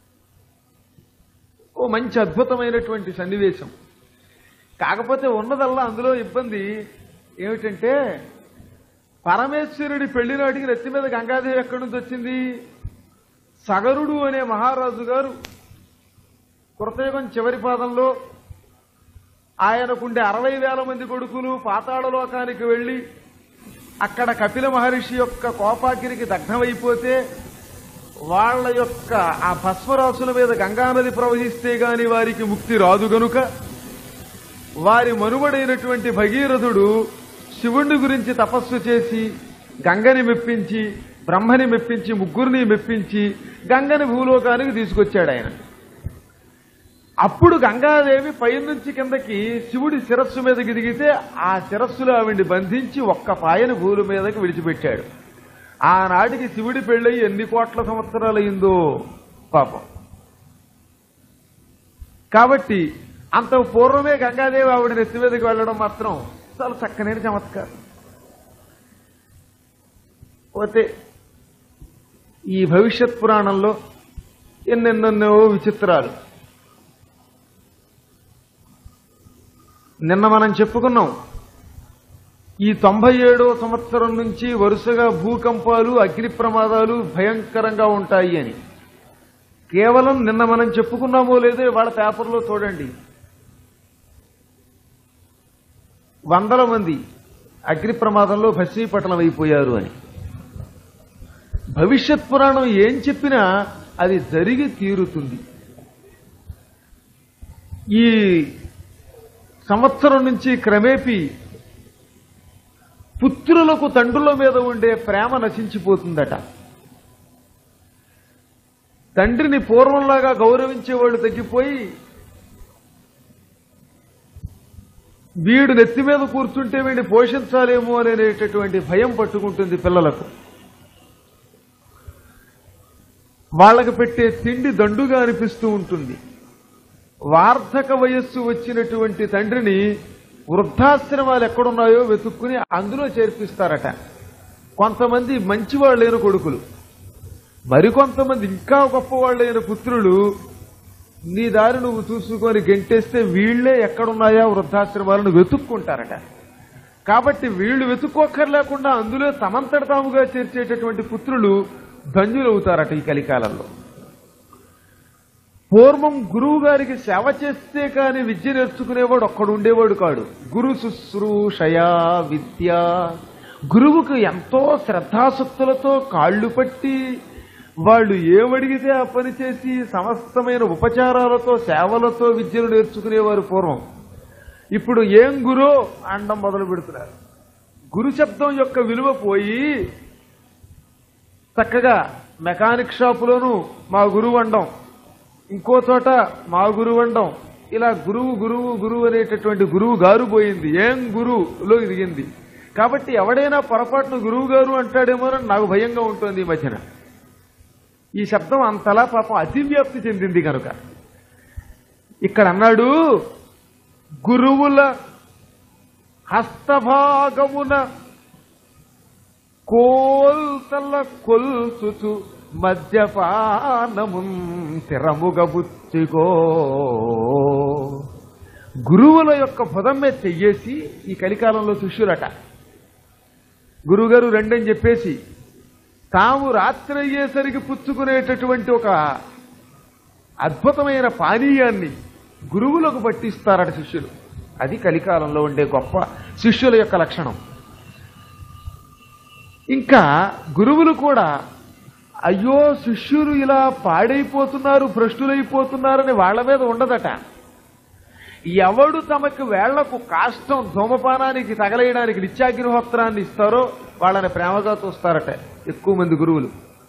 [SPEAKER 1] ఓ మంచి అద్భుతమైనటువంటి సన్నివేశం కాకపోతే ఉన్నదల్లా అందులో ఇబ్బంది ఏమిటంటే పరమేశ్వరుడి పెళ్లి నాటికి నెత్తి మీద గంగాదేవి ఎక్కడి నుంచి వచ్చింది సగరుడు అనే మహారాజు గారు కృతయుగం చివరి పాదంలో ఆయనకుండే అరవై వేల మంది కొడుకులు పాతాళలోకానికి వెళ్లి అక్కడ కపిల మహర్షి యొక్క కోపాకిరికి దగ్ధమైపోతే వాళ్ళ యొక్క ఆ భస్మరాసుల మీద గంగానది ప్రవహిస్తే గాని వారికి ముక్తి రాదు గనుక వారి మనుగడైనటువంటి భగీరథుడు శివుణ్ణి గురించి తపస్సు చేసి గంగని మెప్పించి బ్రహ్మని మెప్పించి ముగ్గురిని మెప్పించి గంగని భూలోకానికి తీసుకొచ్చాడు ఆయన అప్పుడు గంగాదేవి పైనుంచి కిందకి శివుడి శిరస్సు మీదకి దిగితే ఆ శిరస్సులో ఆవిడ్ని బంధించి ఒక్క పాయని భూమి మీదకి విడిచిపెట్టాడు ఆనాటికి శివుడి పెళ్ళయి ఎన్ని కోట్ల సంవత్సరాలయ్యిందో పాపం కాబట్టి అంత పూర్వమే గంగాదేవి ఆవిడ నెత్తి మీదకి వెళ్ళడం మాత్రం చాలా చక్కనైన చమత్కారం పోతే ఈ భవిష్యత్ పురాణంలో ఎన్నెన్నెన్నో విచిత్రాలు నిన్న మనం చెప్పుకున్నాం ఈ తొంభై ఏడో సంవత్సరం నుంచి వరుసగా భూకంపాలు అగ్ని ప్రమాదాలు భయంకరంగా ఉంటాయి అని కేవలం నిన్న మనం చెప్పుకున్నామో లేదో వాళ్ళ పేపర్లో చూడండి వందల మంది అగ్ని ప్రమాదంలో భస్మీపటలం అయిపోయారు అని భవిష్యత్ పురాణం ఏం చెప్పినా అది జరిగి తీరుతుంది ఈ సంవత్సరం నుంచి క్రమేపీ పుత్రులకు తండ్రుల మీద ఉండే ప్రేమ నశించిపోతుందట తండ్రిని పూర్వంలాగా గౌరవించేవాళ్ళు తగ్గిపోయి వీడు నెత్తి మీద కూర్చుంటే వీడిని పోషించాలేమో అనేటటువంటి భయం పట్టుకుంటుంది పిల్లలకు వాళ్ళకి పెట్టే తిండి దండుగా అనిపిస్తూ ఉంటుంది వార్ధక వయస్సు వచ్చినటువంటి తండ్రిని వృద్ధాశ్రమాలు ఎక్కడున్నాయో వెతుక్కుని అందులో చేర్పిస్తారట కొంతమంది మంచివాళ్ళైన కొడుకులు మరికొంతమంది ఇంకా గొప్పవాళ్ళైన పుత్రులు నీ దారి నువ్వు చూసుకొని గెంటేస్తే వీళ్లే ఎక్కడున్నాయా వృద్ధాశ్రమాలను వెతుక్కుంటారట కాబట్టి వీళ్ళు వెతుక్కోక్కర్లేకుండా అందులో తమంతట తాముగా చేర్చేటటువంటి పుత్రులు ధన్యులవుతారట ఈ కలికాలంలో పూర్వం గురువు గారికి సేవ చేస్తే కాని విద్య నేర్చుకునేవాడు ఒక్కడు ఉండేవాడు కాడు గురు శుశ్రూషయా విద్య గురువుకు ఎంతో శ్రద్ధాసక్తులతో కాళ్ళు పట్టి వాళ్ళు ఏమడిగితే ఆ పని చేసి సమస్తమైన ఉపచారాలతో సేవలతో విద్యను నేర్చుకునేవారు పూర్వం ఇప్పుడు ఏం గురో అండం మొదలు పెడుతున్నారు గురు శబ్దం యొక్క విలువ పోయి చక్కగా మెకానిక్ షాపులోను మా గురువు అండం ఇంకో చోట మా గురువు అండం ఇలా గురువు గురువు గురువు అనేటటువంటి గురువు గారు పోయింది ఏం గురువులో దిగింది కాబట్టి ఎవడైనా పొరపాటున గురువు గారు అంటాడేమోనని నాకు భయంగా ఉంటుంది ఈ మధ్యన ఈ శబ్దం అంతలా పాపం అతివ్యాప్తి చెందింది కనుక ఇక్కడ అన్నాడు గురువుల హస్తభాగమున కోల్తల కొల్చుచు మద్యపానమున్ స్థిరముగబుచ్చుకో గురువుల యొక్క పదం మీద చెయ్యేసి ఈ కలికాలంలో శిష్యులట గురువుగారు రెండని చెప్పేసి తాము రాత్రి అయ్యేసరికి పుచ్చుకునేటటువంటి ఒక అద్భుతమైన పానీయాన్ని గురువులకు పట్టిస్తారట శిష్యులు అది కలికాలంలో ఉండే గొప్ప శిష్యుల యొక్క లక్షణం ఇంకా గురువులు కూడా అయ్యో శిష్యులు ఇలా పాడైపోతున్నారు భ్రష్టులైపోతున్నారని వాళ్ళ మీద ఉండదట ఎవడు తమకు వేళ్లకు కాష్టం ధూమపానానికి తగలేయడానికి నిత్యాగ్నిహోత్రాన్ని ఇస్తారో వాళ్ళని ప్రేమగా చూస్తారట ఎక్కువ మంది గురువులు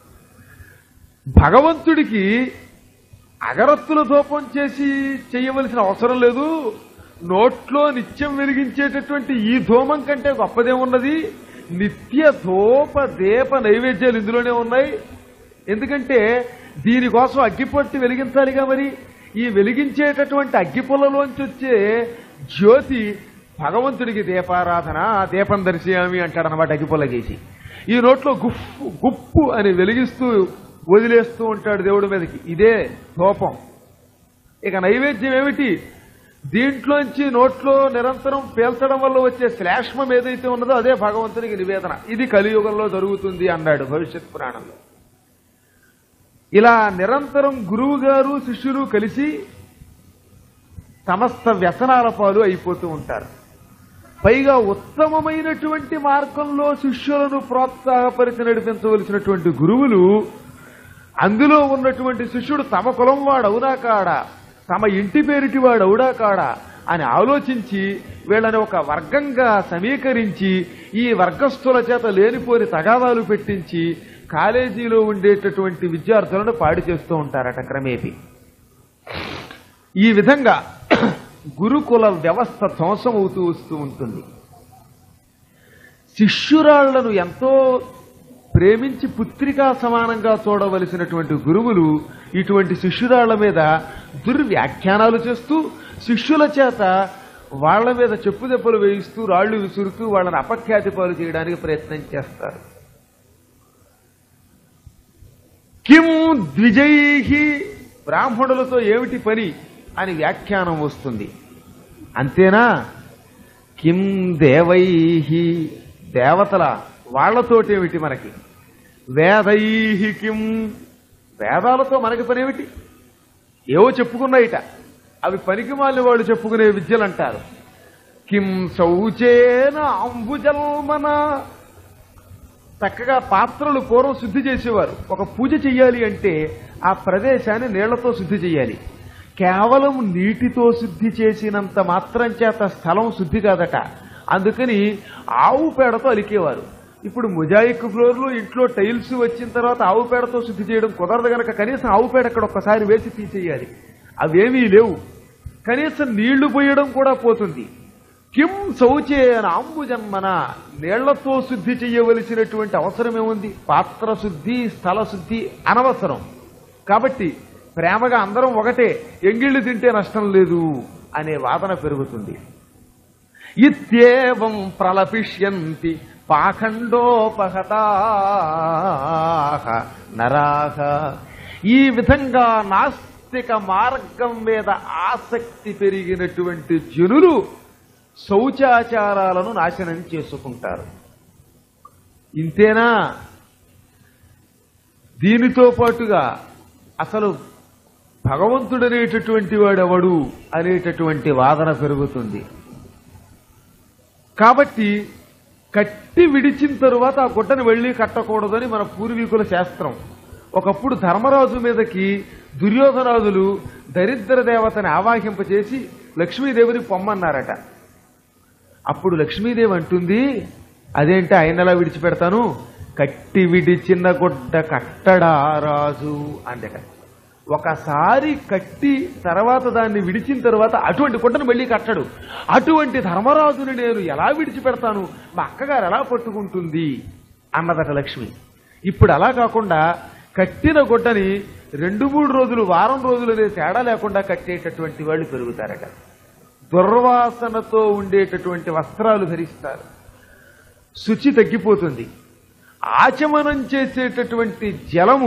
[SPEAKER 1] భగవంతుడికి అగరత్తుల ధూపం చేసి చేయవలసిన అవసరం లేదు నోట్లో నిత్యం వెలిగించేటటువంటి ఈ ధూమం కంటే గొప్పదేమున్నది నిత్య ధూప దీప నైవేద్యాలు ఇందులోనే ఉన్నాయి ఎందుకంటే దీనికోసం అగ్గిపొట్టి వెలిగించాలిగా మరి ఈ వెలిగించేటటువంటి అగ్గిపుల్లలోంచి వచ్చే జ్యోతి భగవంతుడికి దీపారాధన దీపం దర్శయామి అంటాడనమాట అగ్గిపుల్ల గీసి ఈ నోట్లో గుప్పు గుప్పు అని వెలిగిస్తూ వదిలేస్తూ ఉంటాడు దేవుడి మీదకి ఇదే ధూపం ఇక నైవేద్యం ఏమిటి దీంట్లోంచి నోట్లో నిరంతరం పేల్చడం వల్ల వచ్చే శ్లేష్మం ఏదైతే ఉన్నదో అదే భగవంతునికి నివేదన ఇది కలియుగంలో జరుగుతుంది అన్నాడు భవిష్యత్ పురాణంలో ఇలా నిరంతరం గురువు గారు శిష్యులు కలిసి సమస్త వ్యసనాల పాలు అయిపోతూ ఉంటారు పైగా ఉత్తమమైనటువంటి మార్గంలో శిష్యులను ప్రోత్సాహపరిచి నడిపించవలసినటువంటి గురువులు అందులో ఉన్నటువంటి శిష్యుడు తమ కులం వాడు అవునా కాడా తమ ఇంటి పేరిటి వాడు అవునా కాడా అని ఆలోచించి వీళ్ళని ఒక వర్గంగా సమీకరించి ఈ వర్గస్థుల చేత లేనిపోని తగాదాలు పెట్టించి కాలేజీలో ఉండేటటువంటి విద్యార్థులను పాడి చేస్తూ ఉంటారట క్రమేపీ ఈ విధంగా గురుకుల వ్యవస్థ ధ్వంసం అవుతూ వస్తూ ఉంటుంది శిష్యురాళ్లను ఎంతో ప్రేమించి పుత్రికా సమానంగా చూడవలసినటువంటి గురువులు ఇటువంటి శిష్యురాళ్ల మీద దుర్వ్యాఖ్యానాలు చేస్తూ శిష్యుల చేత వాళ్ళ మీద చెప్పు దెబ్బలు వేయిస్తూ రాళ్లు విసురుతూ వాళ్ళని అపఖ్యాతి పాలు చేయడానికి ప్రయత్నం చేస్తారు కిం ద్విజై బ్రాహ్మణులతో ఏమిటి పని అని వ్యాఖ్యానం వస్తుంది అంతేనా కిం దేవై దేవతల వాళ్లతోటేమిటి మనకి వేదై కిం వేదాలతో మనకి పని ఏమిటి ఏవో చెప్పుకున్నాయిట అవి పనికి మాలి వాళ్ళు చెప్పుకునే విద్యలు అంటారు కిం శౌచేన అంబుజల్మన చక్కగా పాత్రలు పూర్వం శుద్ధి చేసేవారు ఒక పూజ చెయ్యాలి అంటే ఆ ప్రదేశాన్ని నీళ్లతో శుద్ధి చేయాలి కేవలం నీటితో శుద్ధి చేసినంత మాత్రం చేత స్థలం శుద్ధి కాదట అందుకని ఆవు పేడతో అలికేవారు ఇప్పుడు మొజాయిక్ ఫ్లోర్లు ఇంట్లో టైల్స్ వచ్చిన తర్వాత ఆవు పేడతో శుద్ధి చేయడం కుదరదు గనక కనీసం ఆవు పేడ అక్కడ ఒక్కసారి వేసి తీసేయాలి అవేమీ లేవు కనీసం నీళ్లు పోయడం కూడా పోతుంది కిం శౌచేన అంబుజన్మన నీళ్లతో శుద్ధి చేయవలసినటువంటి అవసరం ఏముంది పాత్ర శుద్ధి స్థల శుద్ధి అనవసరం కాబట్టి ప్రేమగా అందరం ఒకటే ఎంగిళ్ళు తింటే నష్టం లేదు అనే వాదన పెరుగుతుంది ఇత్యేవం ప్రలపిష్యంతి పాఖండోపహతా నరాహ ఈ విధంగా నాస్తిక మార్గం మీద ఆసక్తి పెరిగినటువంటి జనులు శౌచాచారాలను నాశనం చేసుకుంటారు ఇంతేనా దీనితో పాటుగా అసలు భగవంతుడనేటటువంటి వాడెవడు అనేటటువంటి వాదన పెరుగుతుంది కాబట్టి కట్టి విడిచిన తరువాత ఆ గుడ్డను వెళ్ళి కట్టకూడదని మన పూర్వీకుల శాస్త్రం ఒకప్పుడు ధర్మరాజు మీదకి దుర్యోధనాదులు దరిద్ర దేవతని ఆవాహింపచేసి లక్ష్మీదేవిని పొమ్మన్నారట అప్పుడు లక్ష్మీదేవి అంటుంది అదేంటి ఆయనలా విడిచిపెడతాను కట్టి విడిచిన గుడ్డ కట్టడా రాజు అందట ఒకసారి కట్టి తర్వాత దాన్ని విడిచిన తర్వాత అటువంటి గుడ్డను మళ్ళీ కట్టడు అటువంటి ధర్మరాజుని నేను ఎలా విడిచిపెడతాను మా అక్కగారు ఎలా పట్టుకుంటుంది అన్నదట లక్ష్మి ఇప్పుడు అలా కాకుండా కట్టిన గుడ్డని రెండు మూడు రోజులు వారం రోజులు అనే తేడా లేకుండా కట్టేటటువంటి వాళ్ళు పెరుగుతారట దుర్వాసనతో ఉండేటటువంటి వస్త్రాలు ధరిస్తారు శుచి తగ్గిపోతుంది ఆచమనం చేసేటటువంటి జలము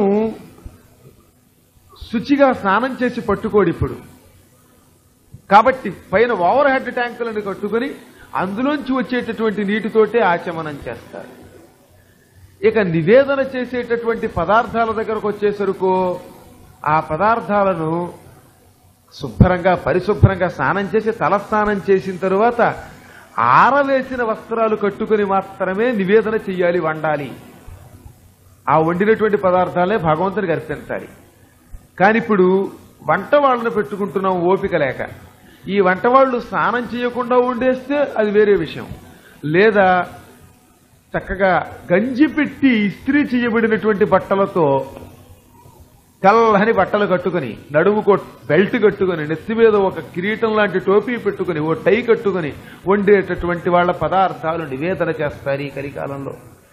[SPEAKER 1] శుచిగా స్నానం చేసి పట్టుకోడు ఇప్పుడు కాబట్టి పైన ఓవర్ హెడ్ ట్యాంకులను కట్టుకుని అందులోంచి వచ్చేటటువంటి నీటితోటే ఆచమనం చేస్తారు ఇక నివేదన చేసేటటువంటి పదార్థాల దగ్గరకు వచ్చేసరికి ఆ పదార్థాలను శుభ్రంగా పరిశుభ్రంగా స్నానం చేసి తలస్నానం చేసిన తరువాత ఆరవేసిన వస్త్రాలు కట్టుకుని మాత్రమే నివేదన చెయ్యాలి వండాలి ఆ వండినటువంటి పదార్థాలే భగవంతునికి అర్పించాలి కానీ ఇప్పుడు వంట వాళ్ళని పెట్టుకుంటున్నాం ఓపిక లేక ఈ వంట వాళ్ళు స్నానం చేయకుండా వండేస్తే అది వేరే విషయం లేదా చక్కగా గంజి పెట్టి ఇస్త్రీ చేయబడినటువంటి బట్టలతో తెల్లని బట్టలు కట్టుకుని నడుముకో బెల్ట్ కట్టుకుని నెత్తి మీద ఒక కిరీటం లాంటి టోపీ పెట్టుకుని ఓ టై కట్టుకుని వండేటటువంటి వాళ్ళ పదార్థాలు నివేదన చేస్తారు ఈ కలికాలంలో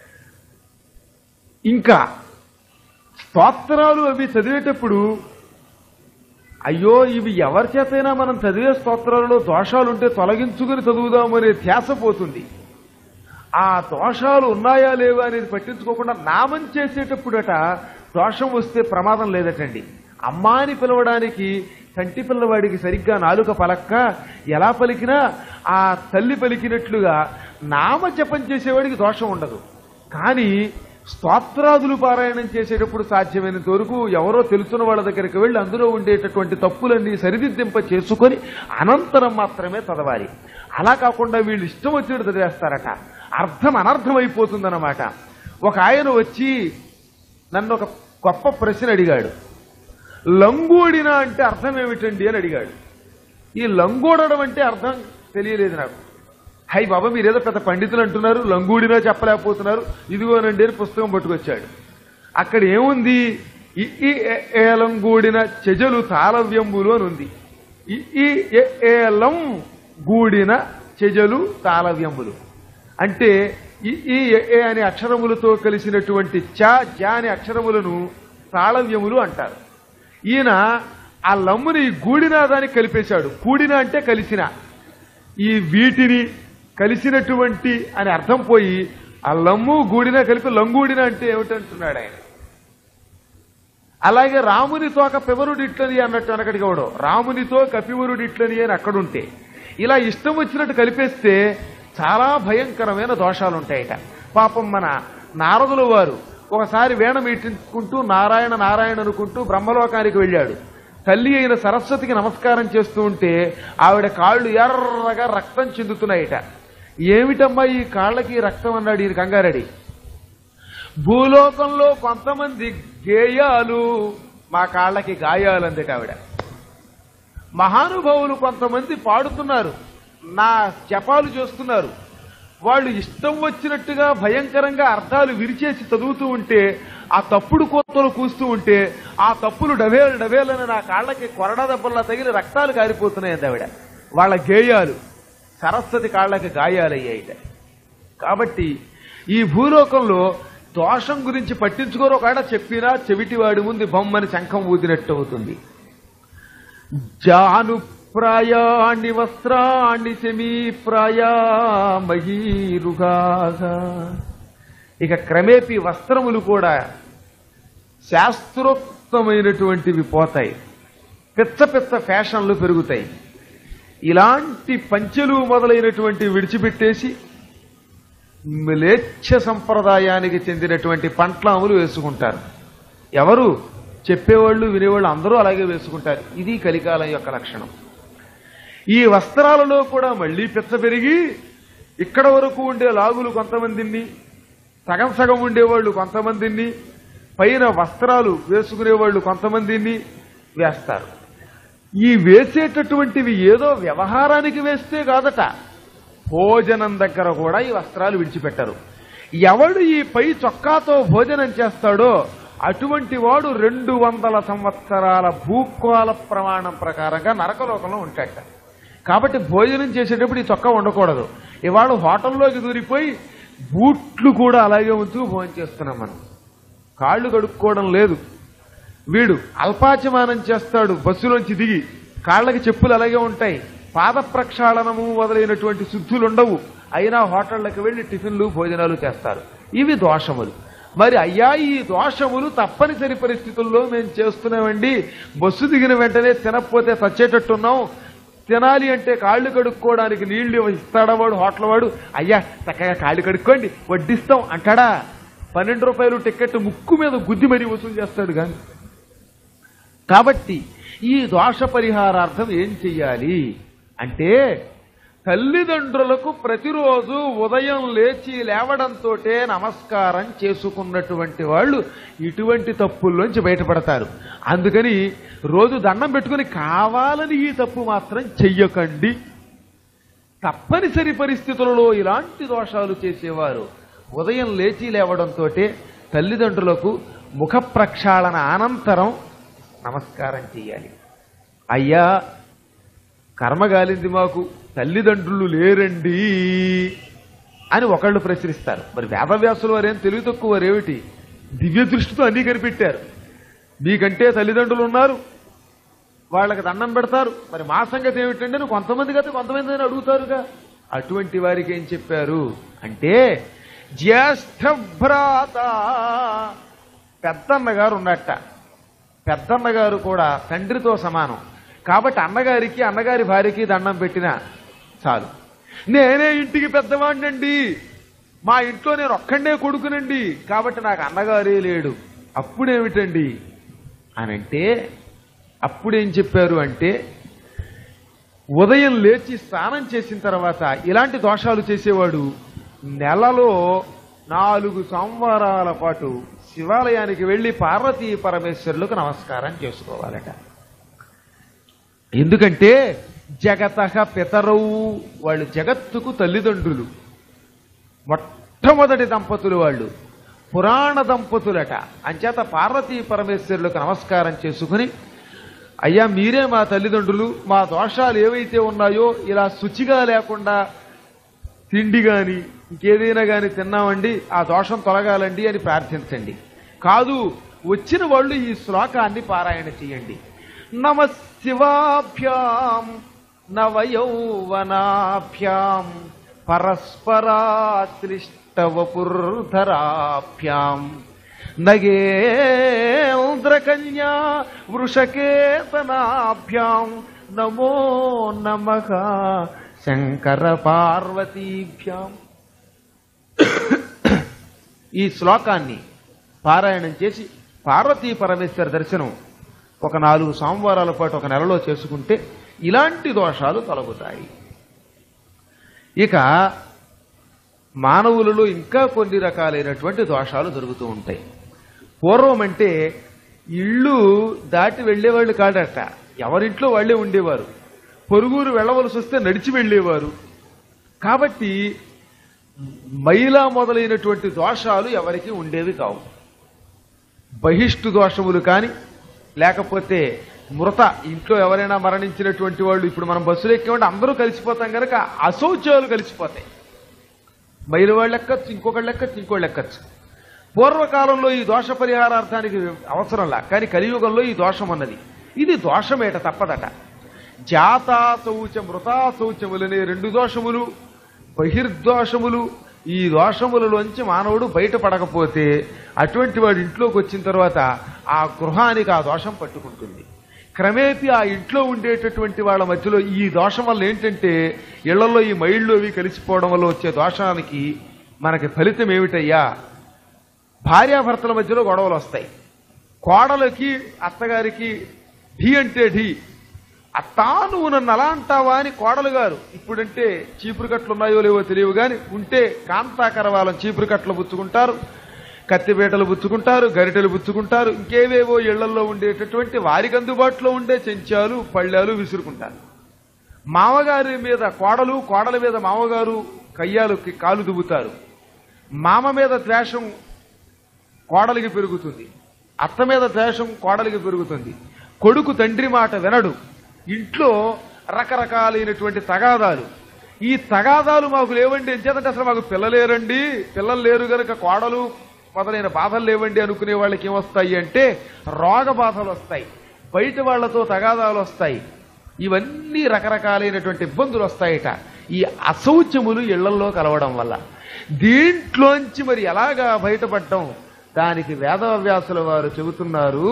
[SPEAKER 1] ఇంకా స్తోత్రాలు అవి చదివేటప్పుడు అయ్యో ఇవి ఎవరి చేతైనా మనం చదివే స్తోత్రాలలో దోషాలుంటే తొలగించుకుని చదువుదామనే ధ్యాస పోతుంది ఆ దోషాలు ఉన్నాయా లేవా అనేది పట్టించుకోకుండా నామం చేసేటప్పుడట దోషం వస్తే ప్రమాదం లేదటండి అమ్మా అని పిలవడానికి కంటి పిల్లవాడికి సరిగ్గా నాలుక పలక్క ఎలా పలికినా ఆ తల్లి పలికినట్లుగా నామ జపం చేసేవాడికి దోషం ఉండదు కానీ స్తోత్రాదులు పారాయణం చేసేటప్పుడు సాధ్యమైనంత వరకు ఎవరో తెలుసున్న వాళ్ళ దగ్గరికి వెళ్ళి అందులో ఉండేటటువంటి తప్పులన్నీ సరిదిద్దింప చేసుకొని అనంతరం మాత్రమే చదవాలి అలా కాకుండా వీళ్ళు ఇష్టం వచ్చినట్టు చదివేస్తారట అర్థం అనర్థం అయిపోతుందన్నమాట ఒక ఆయన వచ్చి నన్ను ఒక గొప్ప ప్రశ్న అడిగాడు లంగోడిన అంటే అర్థం ఏమిటండి అని అడిగాడు ఈ లంగోడడం అంటే అర్థం తెలియలేదు నాకు హై బాబా మీరేదో పెద్ద పండితులు అంటున్నారు లంగూడినా చెప్పలేకపోతున్నారు ఇదిగోనండి అని పుస్తకం పట్టుకొచ్చాడు అక్కడ ఏముంది ఇ ఈ ఎ ఏలంగూడిన చెజలు తాళవ్యంబులు అని ఉంది ఇ ఈ ఎ ఏలం గూడిన చెజలు తాళవ్యంబులు అంటే ఇ ఈ ఎ ఏ అనే అక్షరములతో కలిసినటువంటి చ జ అనే అక్షరములను తాళవ్యములు అంటారు ఈయన ఆ లమ్ముని గూడినాదానికి కలిపేశాడు కూడిన అంటే కలిసిన ఈ వీటిని కలిసినటువంటి అని అర్థం పోయి ఆ లమ్ము గూడిన కలిపి లంగూడిన అంటే ఏమిటంటున్నాడు ఆయన అలాగే రాముని తోక పివరుడు ఇట్లని అన్నట్టు వెనకడికి అవడం రామునితో కపివరుడు ఇట్లని అని అక్కడుంటే ఇలా ఇష్టం వచ్చినట్టు కలిపేస్తే చాలా భయంకరమైన దోషాలు ఉంటాయట పాపం మన నారదుల వారు ఒకసారి వేణ మీటించుకుంటూ నారాయణ నారాయణ అనుకుంటూ బ్రహ్మలోకానికి వెళ్ళాడు తల్లి అయిన సరస్వతికి నమస్కారం చేస్తూ ఉంటే ఆవిడ కాళ్ళు ఎర్రగా రక్తం చెందుతున్నాయిట ఏమిటమ్మా ఈ కాళ్ళకి రక్తం అన్నాడు ఈయన కంగారడి భూలోకంలో కొంతమంది గేయాలు మా కాళ్ళకి గాయాలు అందట ఆవిడ మహానుభావులు కొంతమంది పాడుతున్నారు నా జపాలు చేస్తున్నారు వాళ్ళు ఇష్టం వచ్చినట్టుగా భయంకరంగా అర్థాలు విరిచేసి చదువుతూ ఉంటే ఆ తప్పుడు కోతలు కూస్తూ ఉంటే ఆ తప్పులు డవేలు డవేలని నా కాళ్ళకి కొరడా దెబ్బల్లా తగిలి రక్తాలు కారిపోతున్నాయి ఆవిడ వాళ్ళ గేయాలు సరస్వతి కాళ్ళకి గాయాలయ్యాయిట కాబట్టి ఈ భూలోకంలో దోషం గురించి పట్టించుకోరు ఒకవేళ చెప్పినా చెవిటివాడి ముందు బొమ్మని శంఖం ఊదినట్టు అవుతుంది జాను ప్రాయాణి వస్త్రాణి సెమీ ప్రాయా మహీరుగాగా ఇక క్రమేపీ వస్త్రములు కూడా శాస్త్రోక్తమైనటువంటివి పోతాయి పిచ్చ పిచ్చ ఫ్యాషన్లు పెరుగుతాయి ఇలాంటి పంచెలు మొదలైనటువంటి విడిచిపెట్టేసి మ్లేచ్ఛ సంప్రదాయానికి చెందినటువంటి పంట్లాములు వేసుకుంటారు ఎవరు చెప్పేవాళ్ళు వినేవాళ్ళు అందరూ అలాగే వేసుకుంటారు ఇది కలికాలం యొక్క లక్షణం ఈ వస్త్రాలలో కూడా మళ్లీ పిచ్చ పెరిగి ఇక్కడ వరకు ఉండే లాగులు కొంతమందిని సగం సగం ఉండేవాళ్ళు కొంతమందిని పైన వస్త్రాలు వేసుకునేవాళ్ళు కొంతమందిని వేస్తారు ఈ వేసేటటువంటివి ఏదో వ్యవహారానికి వేస్తే కాదట భోజనం దగ్గర కూడా ఈ వస్త్రాలు విడిచిపెట్టరు ఎవడు ఈ పై చొక్కాతో భోజనం చేస్తాడో అటువంటి వాడు రెండు వందల సంవత్సరాల భూకాల ప్రమాణం ప్రకారంగా నరకలోకంలో ఉంటాడట కాబట్టి భోజనం చేసేటప్పుడు ఈ చొక్కా ఉండకూడదు ఇవాళ హోటల్లోకి దూరిపోయి బూట్లు కూడా అలాగే ఉంచు భోజనం చేస్తున్నాం మనం కాళ్ళు కడుక్కోవడం లేదు వీడు అల్పాచమానం చేస్తాడు బస్సులోంచి దిగి కాళ్ళకి చెప్పులు అలాగే ఉంటాయి పాద ప్రక్షాళనము మొదలైనటువంటి శుద్ధులు ఉండవు అయినా హోటళ్లకు వెళ్లి టిఫిన్లు భోజనాలు చేస్తారు ఇవి దోషములు మరి అయ్యా ఈ దోషములు తప్పనిసరి పరిస్థితుల్లో మేము చేస్తున్నామండి బస్సు దిగిన వెంటనే తినకపోతే చచ్చేటట్టున్నాం తినాలి అంటే కాళ్ళు కడుక్కోవడానికి నీళ్లు ఇస్తాడా వాడు హోటల్ వాడు అయ్యా చక్కగా కాళ్ళు కడుక్కోండి వడ్డిస్తాం అంటాడా పన్నెండు రూపాయలు టికెట్ ముక్కు మీద గుద్ది మరీ వసూలు చేస్తాడు కానీ కాబట్టి ఈ దోష పరిహారార్థం ఏం చెయ్యాలి అంటే తల్లిదండ్రులకు ప్రతిరోజు ఉదయం లేచి లేవడంతోటే నమస్కారం చేసుకున్నటువంటి వాళ్ళు ఇటువంటి తప్పుల్లోంచి బయటపడతారు అందుకని రోజు దండం పెట్టుకుని కావాలని ఈ తప్పు మాత్రం చెయ్యకండి తప్పనిసరి పరిస్థితులలో ఇలాంటి దోషాలు చేసేవారు ఉదయం లేచి లేవడంతో తల్లిదండ్రులకు ముఖ ప్రక్షాళన అనంతరం నమస్కారం చేయాలి అయ్యా కర్మగాలింది మాకు తల్లిదండ్రులు లేరండి అని ఒకళ్ళు ప్రశ్నిస్తారు మరి వేదవ్యాసులు వారేం తెలివి తక్కువ వారేమిటి దివ్య దృష్టితో అన్నీ కనిపెట్టారు మీకంటే తల్లిదండ్రులు ఉన్నారు వాళ్ళకి దండం పెడతారు మరి మా సంగతి ఏమిటంటే నువ్వు కొంతమంది కదా కొంతమంది అని అడుగుతారుగా అటువంటి వారికి ఏం చెప్పారు అంటే జ్యేష్ఠ భ్రాత పెద్దన్నగారు ఉన్నట్ట పెద్దన్నగారు కూడా తండ్రితో సమానం కాబట్టి అన్నగారికి అన్నగారి భార్యకి దండం పెట్టిన చాలు నేనే ఇంటికి పెద్దవాడినండి మా ఇంట్లో నేను ఒక్కడే కొడుకునండి కాబట్టి నాకు అన్నగారే లేడు అప్పుడేమిటండి అని అంటే అప్పుడేం చెప్పారు అంటే ఉదయం లేచి స్నానం చేసిన తర్వాత ఇలాంటి దోషాలు చేసేవాడు నెలలో నాలుగు సంవత్సరాల పాటు శివాలయానికి వెళ్లి పార్వతీ పరమేశ్వరులకు నమస్కారం చేసుకోవాలట ఎందుకంటే జగత పితరవు వాళ్ళు జగత్తుకు తల్లిదండ్రులు మొట్టమొదటి దంపతులు వాళ్ళు పురాణ దంపతులట అంచేత పార్వతీ పరమేశ్వరులకు నమస్కారం చేసుకుని అయ్యా మీరే మా తల్లిదండ్రులు మా దోషాలు ఏవైతే ఉన్నాయో ఇలా శుచిగా లేకుండా తిండి గాని ఇంకేదైనా గాని తిన్నామండి ఆ దోషం తొలగాలండి అని ప్రార్థించండి కాదు వచ్చిన వాళ్ళు ఈ శ్లోకాన్ని పారాయణ చేయండి నమ శివాభ్యాం నవయౌవనాభ్యాం పరస్పరాశ్లిష్టవపుర్ధరాభ్యాం నగేంద్రకన్యా వృషకేతనాభ్యాం నమో నమ శంకర పార్వతీభ్యాం ఈ శ్లోకాన్ని పారాయణం చేసి పార్వతీ పరమేశ్వర దర్శనం ఒక నాలుగు సోమవారాల పాటు ఒక నెలలో చేసుకుంటే ఇలాంటి దోషాలు తొలగుతాయి ఇక మానవులలో ఇంకా కొన్ని రకాలైనటువంటి దోషాలు జరుగుతూ ఉంటాయి పూర్వం అంటే ఇళ్ళు దాటి వెళ్ళేవాళ్ళు కాడట ఎవరింట్లో వాళ్ళే ఉండేవారు పొరుగురు వెళ్ళవలసి వస్తే నడిచి వెళ్ళేవారు కాబట్టి మైలా మొదలైనటువంటి దోషాలు ఎవరికి ఉండేవి కావు బహిష్టు దోషములు కాని లేకపోతే మృత ఇంట్లో ఎవరైనా మరణించినటువంటి వాళ్ళు ఇప్పుడు మనం బస్సులు ఎక్కేమంటే అందరూ కలిసిపోతాం కనుక అశౌచాలు కలిసిపోతాయి మైలు వాళ్ళు ఎక్కచ్చు ఇంకొకళ్ళు ఎక్కచ్చు ఇంకోళ్ళు ఎక్కచ్చు పూర్వకాలంలో ఈ దోష పరిహారార్థానికి అవసరంలా కానీ కలియుగంలో ఈ దోషం అన్నది ఇది దోషమేట తప్పదట జాతా శౌచ మృతా శౌచములనే రెండు దోషములు బహిర్దోషములు ఈ దోషములలోంచి మానవుడు బయటపడకపోతే అటువంటి వాడు ఇంట్లోకి వచ్చిన తర్వాత ఆ గృహానికి ఆ దోషం పట్టుకుంటుంది క్రమేపీ ఆ ఇంట్లో ఉండేటటువంటి వాళ్ళ మధ్యలో ఈ దోషం వల్ల ఏంటంటే ఇళ్లలో ఈ మైళ్ళు అవి కలిసిపోవడం వల్ల వచ్చే దోషానికి మనకి ఫలితం ఏమిటయ్యా భార్యాభర్తల మధ్యలో గొడవలు వస్తాయి కోడలకి అత్తగారికి ఢీ అంటే ఢీ అత్తా నువ్వు నన్ను అలా అంటావా అని కోడలు గారు ఇప్పుడంటే చీపురు కట్లు ఉన్నాయో లేవో తెలియవు గాని ఉంటే కాంతాకరవాలం చీపురు కట్లు పుచ్చుకుంటారు కత్తిపేటలు పుచ్చుకుంటారు గరిటెలు పుచ్చుకుంటారు ఇంకేవేవో ఇళ్లలో ఉండేటటువంటి వారికి అందుబాటులో ఉండే చెంచాలు పళ్ళాలు విసురుకుంటారు మామగారి మీద కోడలు కోడల మీద మామగారు కయ్యాలుకి కాలు దువ్వుతారు మామ మీద ద్వేషం కోడలికి పెరుగుతుంది అత్త మీద ద్వేషం కోడలికి పెరుగుతుంది కొడుకు తండ్రి మాట వినడు ఇంట్లో రకరకాలైనటువంటి తగాదాలు ఈ తగాదాలు మాకు లేవండి ఎంచేతంటే అసలు మాకు పిల్లలేరండి పిల్లలు లేరు గనక కోడలు మొదలైన బాధలు లేవండి అనుకునే వాళ్ళకి ఏమొస్తాయి అంటే రోగ బాధలు వస్తాయి బయట వాళ్ళతో తగాదాలు వస్తాయి ఇవన్నీ రకరకాలైనటువంటి ఇబ్బందులు వస్తాయట ఈ అశౌచములు ఇళ్లలో కలవడం వల్ల దీంట్లోంచి మరి ఎలాగా బయటపడటం దానికి వేదవ్యాసుల వారు చెబుతున్నారు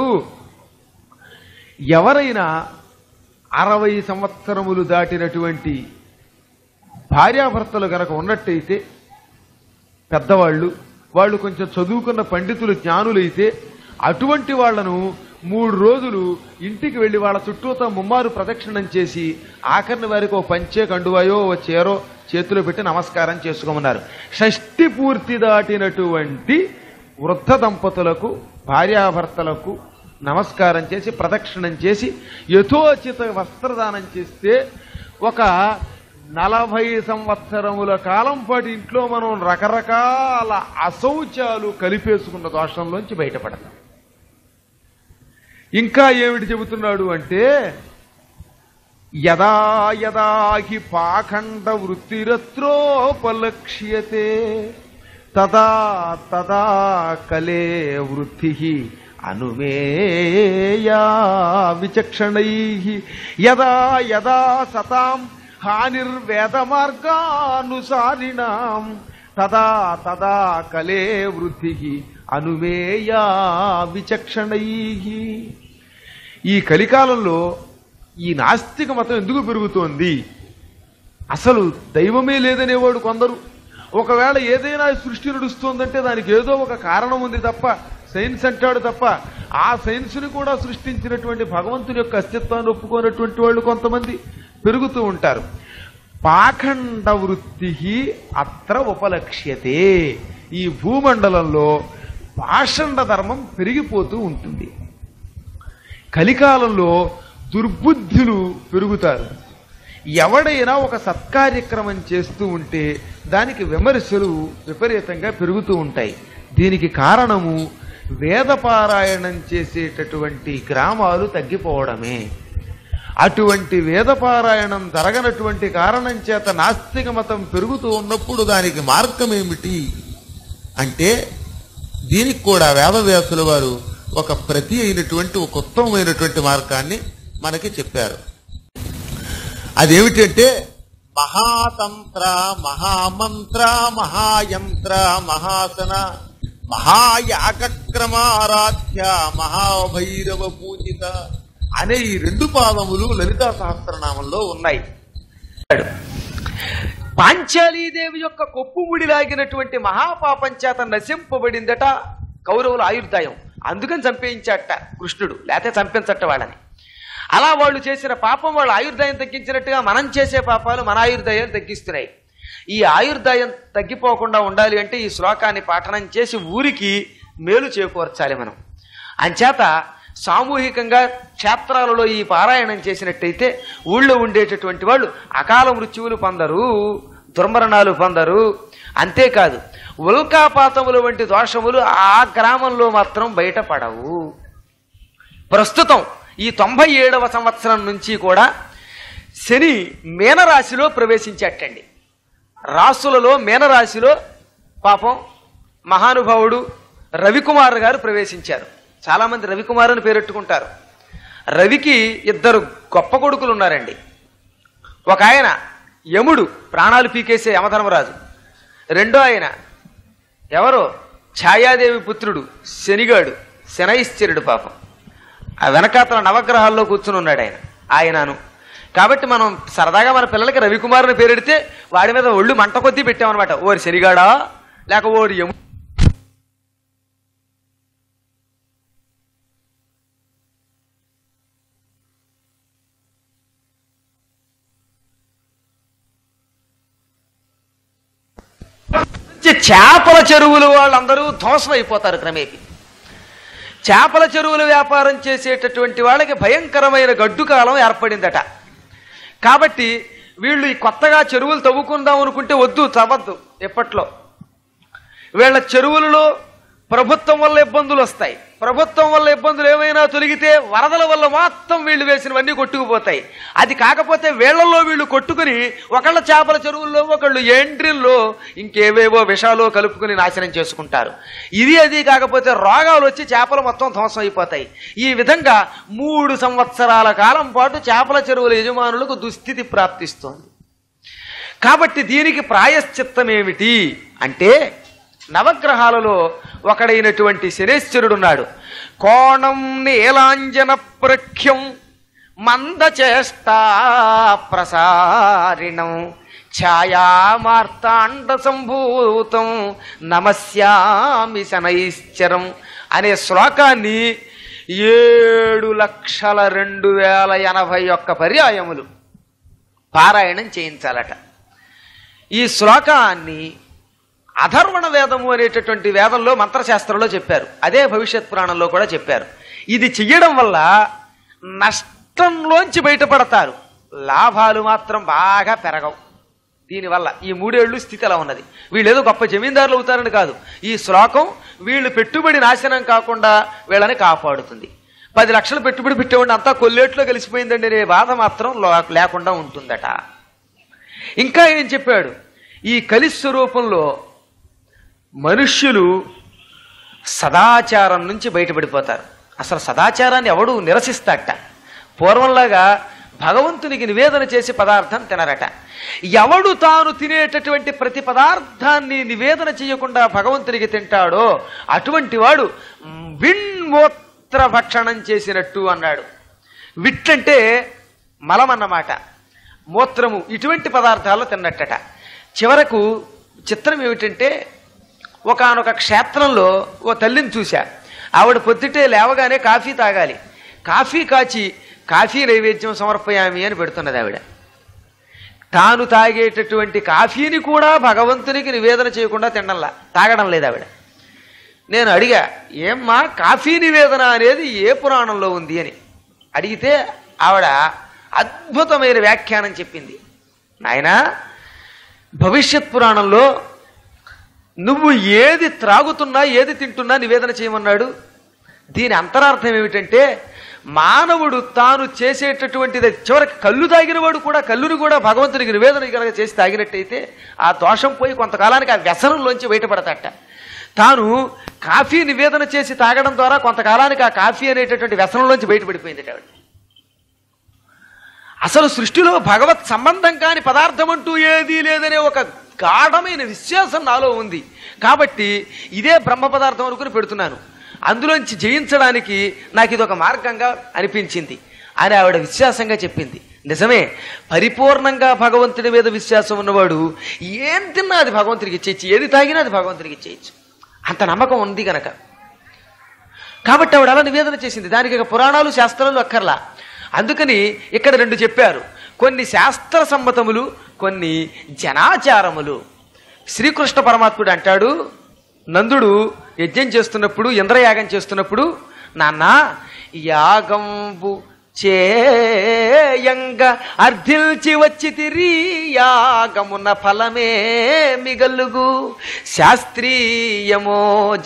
[SPEAKER 1] ఎవరైనా అరవై సంవత్సరములు దాటినటువంటి భార్యాభర్తలు గనక ఉన్నట్టయితే పెద్దవాళ్ళు వాళ్ళు కొంచెం చదువుకున్న పండితులు జ్ఞానులైతే అటువంటి వాళ్లను మూడు రోజులు ఇంటికి వెళ్లి వాళ్ళ చుట్టూతో ముమ్మారు ప్రదక్షిణం చేసి ఆఖరిని వారికి ఓ పంచే కండువాయో ఓ చీరో చేతిలో పెట్టి నమస్కారం చేసుకోమన్నారు షష్ఠి పూర్తి దాటినటువంటి వృద్ధ దంపతులకు భార్యాభర్తలకు నమస్కారం చేసి ప్రదక్షిణం చేసి యథోచిత వస్త్రదానం చేస్తే ఒక నలభై సంవత్సరముల కాలం పాటు ఇంట్లో మనం రకరకాల అశౌచాలు కలిపేసుకున్న దోషంలోంచి బయటపడతాం ఇంకా ఏమిటి చెబుతున్నాడు అంటే యదా యదా హి పాఖండ వృత్తిరత్రోపలక్ష్యతే తదా తదా కలే వృత్తి అనుమేయా విచక్షణై యదా యదా సతాం హానిర్వేద మార్గానుసారిణాం తదా తదా కలే వృద్ధి అనుమేయా విచక్షణై ఈ కలికాలంలో ఈ నాస్తిక మతం ఎందుకు పెరుగుతోంది అసలు దైవమే లేదనేవాడు కొందరు ఒకవేళ ఏదైనా సృష్టి నడుస్తోందంటే దానికి ఏదో ఒక కారణం ఉంది తప్ప సైన్స్ అంటాడు తప్ప ఆ సైన్స్ని కూడా సృష్టించినటువంటి భగవంతుని యొక్క అస్తిత్వాన్ని ఒప్పుకోనటువంటి వాళ్ళు కొంతమంది పెరుగుతూ ఉంటారు పాఖండ వృత్తి అత్ర ఉపలక్ష్యతే ఈ భూమండలంలో పాషండ ధర్మం పెరిగిపోతూ ఉంటుంది కలికాలంలో దుర్బుద్ధులు పెరుగుతారు ఎవడైనా ఒక సత్కార్యక్రమం చేస్తూ ఉంటే దానికి విమర్శలు విపరీతంగా పెరుగుతూ ఉంటాయి దీనికి కారణము వేదపారాయణం చేసేటటువంటి గ్రామాలు తగ్గిపోవడమే అటువంటి వేదపారాయణం జరగనటువంటి కారణం చేత నాస్తిక మతం పెరుగుతూ ఉన్నప్పుడు దానికి మార్గం ఏమిటి అంటే దీనికి కూడా వేదవ్యాసుల వారు ఒక ప్రతి అయినటువంటి ఒక ఉత్తమమైనటువంటి మార్గాన్ని మనకి చెప్పారు అదేమిటంటే మహాతంత్ర మహామంత్ర మహాయంత్ర మహాసన మహాయాగక్రమారాధ్య మహాభైరవ పూజిత అనే ఈ రెండు పాదములు లలితా సహస్రనామంలో ఉన్నాయి పాంచాలీదేవి యొక్క కొప్పుముడి లాగినటువంటి మహాపాపం చేత నశింపబడిందట కౌరవుల ఆయుర్దాయం అందుకని చంపేయించాట కృష్ణుడు లేకపోతే చంపించట వాళ్ళని అలా వాళ్ళు చేసిన పాపం వాళ్ళ ఆయుర్దాయం తగ్గించినట్టుగా మనం చేసే పాపాలు మన ఆయుర్దాయాలు తగ్గిస్తున్నాయి ఈ ఆయుర్దాయం తగ్గిపోకుండా ఉండాలి అంటే ఈ శ్లోకాన్ని పాఠనం చేసి ఊరికి మేలు చేకూర్చాలి మనం అంచేత సామూహికంగా క్షేత్రాలలో ఈ పారాయణం చేసినట్టయితే ఊళ్ళో ఉండేటటువంటి వాళ్ళు అకాల మృత్యువులు పొందరు దుర్మరణాలు పొందరు అంతేకాదు ఉల్కాపాతములు వంటి దోషములు ఆ గ్రామంలో మాత్రం బయటపడవు ప్రస్తుతం ఈ తొంభై ఏడవ సంవత్సరం నుంచి కూడా శని మీనరాశిలో ప్రవేశించేటండి రాసులలో మీనరాశిలో పాపం మహానుభావుడు రవికుమార్ గారు ప్రవేశించారు చాలామంది రవికుమార్ అని పేరెట్టుకుంటారు రవికి ఇద్దరు గొప్ప కొడుకులు ఉన్నారండి ఒక ఆయన యముడు ప్రాణాలు పీకేసే యమధర్మరాజు రెండో ఆయన ఎవరో ఛాయాదేవి పుత్రుడు శనిగాడు శనైశ్చరుడు పాపం ఆ వెనకాతల నవగ్రహాల్లో కూర్చుని ఉన్నాడు ఆయన ఆయనను కాబట్టి మనం సరదాగా మన పిల్లలకి రవికుమార్ని పేరెడితే వాడి మీద ఒళ్ళు మంట కొద్దీ పెట్టామన్నమాట ఓరి శనిగాడా లేక ఓరి యము చేపల చెరువులు వాళ్ళందరూ ధ్వంసం అయిపోతారు క్రమేపీ చేపల చెరువుల వ్యాపారం చేసేటటువంటి వాళ్ళకి భయంకరమైన గడ్డు కాలం ఏర్పడిందట కాబట్టి వీళ్ళు ఈ కొత్తగా చెరువులు తవ్వుకుందాం అనుకుంటే వద్దు తవ్వద్దు ఎప్పట్లో వీళ్ళ చెరువులలో ప్రభుత్వం వల్ల ఇబ్బందులు వస్తాయి ప్రభుత్వం వల్ల ఇబ్బందులు ఏమైనా తొలగితే వరదల వల్ల మొత్తం వీళ్ళు వేసినవన్నీ కొట్టుకుపోతాయి అది కాకపోతే వీళ్ళల్లో వీళ్ళు కొట్టుకుని ఒకళ్ళ చేపల చెరువుల్లో ఒకళ్ళు ఎండ్రిల్లో ఇంకేవేవో విషాలు కలుపుకుని నాశనం చేసుకుంటారు ఇది అది కాకపోతే రోగాలు వచ్చి చేపలు మొత్తం ధ్వంసం అయిపోతాయి ఈ విధంగా మూడు సంవత్సరాల కాలం పాటు చేపల చెరువుల యజమానులకు దుస్థితి ప్రాప్తిస్తోంది కాబట్టి దీనికి ప్రాయశ్చిత్తం ఏమిటి అంటే నవగ్రహాలలో ఒకడైనటువంటి శనేశ్వరుడున్నాడు కోణం నీలాంజన ప్రఖ్యం మందచేష్టా ప్రసారిణం ఛాయామార్తాండ సంభూతం నమస్యామి శనైశ్చరం అనే శ్లోకాన్ని ఏడు లక్షల రెండు వేల ఎనభై ఒక్క పర్యాయములు పారాయణం చేయించాలట ఈ శ్లోకాన్ని అధర్వణ వేదము అనేటటువంటి వేదంలో మంత్రశాస్త్రంలో చెప్పారు అదే భవిష్యత్ పురాణంలో కూడా చెప్పారు ఇది చెయ్యడం వల్ల నష్టంలోంచి బయటపడతారు లాభాలు మాత్రం బాగా పెరగవు దీనివల్ల ఈ మూడేళ్లు స్థితి అలా ఉన్నది వీళ్ళు ఏదో గొప్ప జమీందారులు అవుతారని కాదు ఈ శ్లోకం వీళ్ళు పెట్టుబడి నాశనం కాకుండా వీళ్ళని కాపాడుతుంది పది లక్షలు పెట్టుబడి పెట్టేవాడిని అంతా కొల్లేట్లో కలిసిపోయిందండి అనే బాధ మాత్రం లో- లేకుండా ఉంటుందట ఇంకా ఏం చెప్పాడు ఈ కలి స్వరూపంలో మనుష్యులు సదాచారం నుంచి బయటపడిపోతారు అసలు సదాచారాన్ని ఎవడు నిరసిస్తాట పూర్వంలాగా భగవంతునికి నివేదన చేసి పదార్థం తినరట ఎవడు తాను తినేటటువంటి ప్రతి పదార్థాన్ని నివేదన చేయకుండా భగవంతునికి తింటాడో అటువంటి వాడు విణ్మూత్ర భక్షణం చేసినట్టు అన్నాడు విట్టంటే మలం అన్నమాట మూత్రము ఇటువంటి పదార్థాలు తిన్నట్టట చివరకు చిత్రం ఏమిటంటే ఒకానొక క్షేత్రంలో ఓ తల్లిని చూశా ఆవిడ పొద్దుటే లేవగానే కాఫీ తాగాలి కాఫీ కాచి కాఫీ నైవేద్యం సమర్పయామి అని పెడుతున్నది ఆవిడ తాను తాగేటటువంటి కాఫీని కూడా భగవంతునికి నివేదన చేయకుండా తినడంలా తాగడం లేదు ఆవిడ నేను అడిగా ఏమ్మా కాఫీ నివేదన అనేది ఏ పురాణంలో ఉంది అని అడిగితే ఆవిడ అద్భుతమైన వ్యాఖ్యానం చెప్పింది నాయనా భవిష్యత్ పురాణంలో నువ్వు ఏది త్రాగుతున్నా ఏది తింటున్నా నివేదన చేయమన్నాడు దీని అంతరార్థం ఏమిటంటే మానవుడు తాను చేసేటటువంటిది చివరికి కళ్ళు తాగినవాడు కూడా కళ్ళుని కూడా భగవంతునికి నివేదన కనుక చేసి తాగినట్టయితే ఆ దోషం పోయి కొంతకాలానికి ఆ వ్యసనంలోంచి బయటపడతాట తాను కాఫీ నివేదన చేసి తాగడం ద్వారా కొంతకాలానికి ఆ కాఫీ అనేటటువంటి వ్యసనంలోంచి బయటపడిపోయింది ఆవిడ అసలు సృష్టిలో భగవత్ సంబంధం కాని పదార్థం అంటూ ఏదీ లేదనే ఒక గాఢమైన విశ్వాసం నాలో ఉంది కాబట్టి ఇదే బ్రహ్మ పదార్థం అనుకుని పెడుతున్నాను అందులోంచి జయించడానికి నాకు ఇది ఒక మార్గంగా అనిపించింది అని ఆవిడ విశ్వాసంగా చెప్పింది నిజమే పరిపూర్ణంగా భగవంతుడి మీద విశ్వాసం ఉన్నవాడు ఏం తిన్నా అది భగవంతుడికి ఇచ్చేయచ్చు ఏది తాగినా అది భగవంతుడికి ఇచ్చేయచ్చు అంత నమ్మకం ఉంది గనక కాబట్టి ఆవిడ అలా నివేదన చేసింది దానికి ఇక పురాణాలు శాస్త్రాలు అక్కర్లా అందుకని ఇక్కడ రెండు చెప్పారు కొన్ని శాస్త్ర సమ్మతములు కొన్ని జనాచారములు శ్రీకృష్ణ పరమాత్ముడు అంటాడు నందుడు యజ్ఞం చేస్తున్నప్పుడు ఇంద్రయాగం చేస్తున్నప్పుడు నాన్న యాగంబు చేయంగ అర్థిల్చి వచ్చి తిరి యాగమున ఫలమే మిగలుగు శాస్త్రీయమో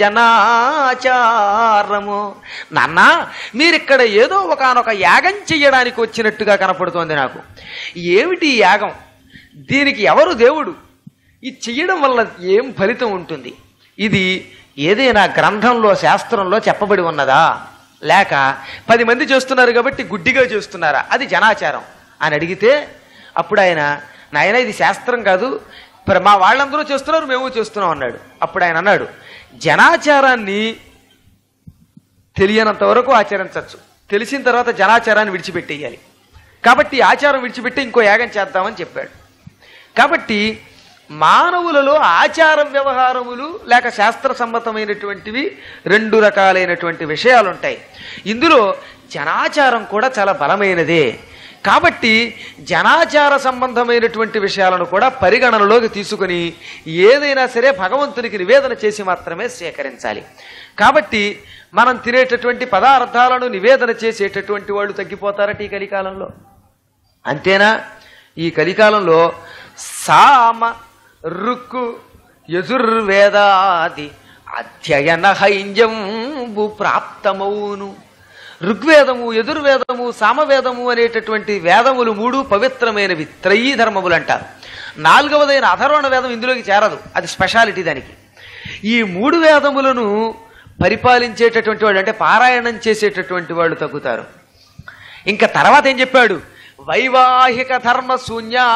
[SPEAKER 1] జనాచారమో నాన్న మీరిక్కడ ఏదో ఒకనొక యాగం చెయ్యడానికి వచ్చినట్టుగా కనపడుతోంది నాకు ఏమిటి ఈ యాగం దీనికి ఎవరు దేవుడు ఇది చెయ్యడం వల్ల ఏం ఫలితం ఉంటుంది ఇది ఏదైనా గ్రంథంలో శాస్త్రంలో చెప్పబడి ఉన్నదా లేక పది మంది చేస్తున్నారు కాబట్టి గుడ్డిగా చేస్తున్నారా అది జనాచారం అని అడిగితే అప్పుడు ఆయన నాయన ఇది శాస్త్రం కాదు ప్ర- మా వాళ్ళందరూ చేస్తున్నారు మేము చేస్తున్నాం అన్నాడు అప్పుడు ఆయన అన్నాడు జనాచారాన్ని తెలియనంత వరకు ఆచరించవచ్చు తెలిసిన తర్వాత జనాచారాన్ని విడిచిపెట్టేయాలి కాబట్టి ఈ ఆచారం విడిచిపెట్టి ఇంకో యాగం చేద్దామని చెప్పాడు కాబట్టి మానవులలో ఆచార వ్యవహారములు లేక శాస్త్ర సమ్మతమైనటువంటివి రెండు రకాలైనటువంటి విషయాలు ఉంటాయి ఇందులో జనాచారం కూడా చాలా బలమైనదే కాబట్టి జనాచార సంబంధమైనటువంటి విషయాలను కూడా పరిగణనలోకి తీసుకుని ఏదైనా సరే భగవంతునికి నివేదన చేసి మాత్రమే స్వీకరించాలి కాబట్టి మనం తినేటటువంటి పదార్థాలను నివేదన చేసేటటువంటి వాళ్ళు తగ్గిపోతారట ఈ కలికాలంలో అంతేనా ఈ కలికాలంలో సామ రుక్కు యజుర్వేదాది
[SPEAKER 2] అధ్యయన హైంజంబు ప్రాప్తమౌను ఋగ్వేదము యజుర్వేదము సామవేదము అనేటటువంటి వేదములు మూడు పవిత్రమైనవి త్రయీ ధర్మములు అంటారు నాలుగవదైన అధర్వణ వేదం ఇందులోకి చేరదు అది స్పెషాలిటీ దానికి ఈ మూడు వేదములను పరిపాలించేటటువంటి వాళ్ళు అంటే పారాయణం చేసేటటువంటి వాళ్ళు తగ్గుతారు ఇంకా తర్వాత ఏం చెప్పాడు వైవాహిక ధర్మ శూన్యా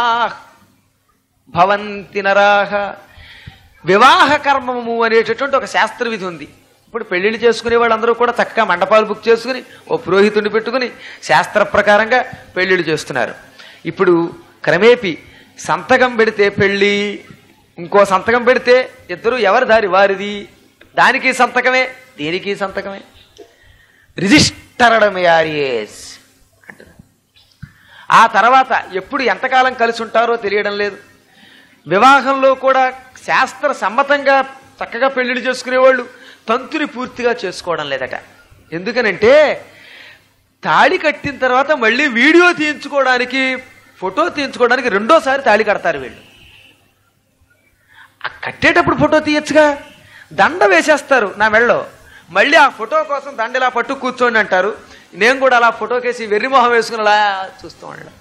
[SPEAKER 2] భవంతి నరాహ వివాహ కర్మము అనేటటువంటి ఒక శాస్త్ర విధి ఉంది ఇప్పుడు పెళ్లిళ్ళు చేసుకునే వాళ్ళందరూ కూడా చక్కగా మండపాలు బుక్ చేసుకుని ఓ పురోహితుడిని పెట్టుకుని శాస్త్ర ప్రకారంగా పెళ్లిళ్ళు చేస్తున్నారు ఇప్పుడు క్రమేపి సంతకం పెడితే పెళ్ళి ఇంకో సంతకం పెడితే ఇద్దరు ఎవరి దారి వారిది దానికి సంతకమే దీనికి సంతకమే రిజిస్టర్డ్ మ్యారేజ్ అంటారు ఆ తర్వాత ఎప్పుడు ఎంతకాలం కలిసి ఉంటారో తెలియడం లేదు వివాహంలో కూడా శాస్త్ర సమ్మతంగా చక్కగా పెళ్లిళ్ళు చేసుకునేవాళ్ళు తంతుని పూర్తిగా చేసుకోవడం లేదట ఎందుకనంటే తాళి కట్టిన తర్వాత మళ్ళీ వీడియో తీయించుకోవడానికి ఫోటో తీయించుకోవడానికి రెండోసారి తాళి కడతారు వీళ్ళు ఆ కట్టేటప్పుడు ఫోటో తీయచ్చుగా దండ వేసేస్తారు నా మెళ్ళో మళ్ళీ ఆ ఫోటో కోసం దండ ఇలా పట్టు కూర్చోండి అంటారు నేను కూడా అలా ఫోటోకేసి వెర్రిమొహం వేసుకుని అలా చూస్తూ ఉండడం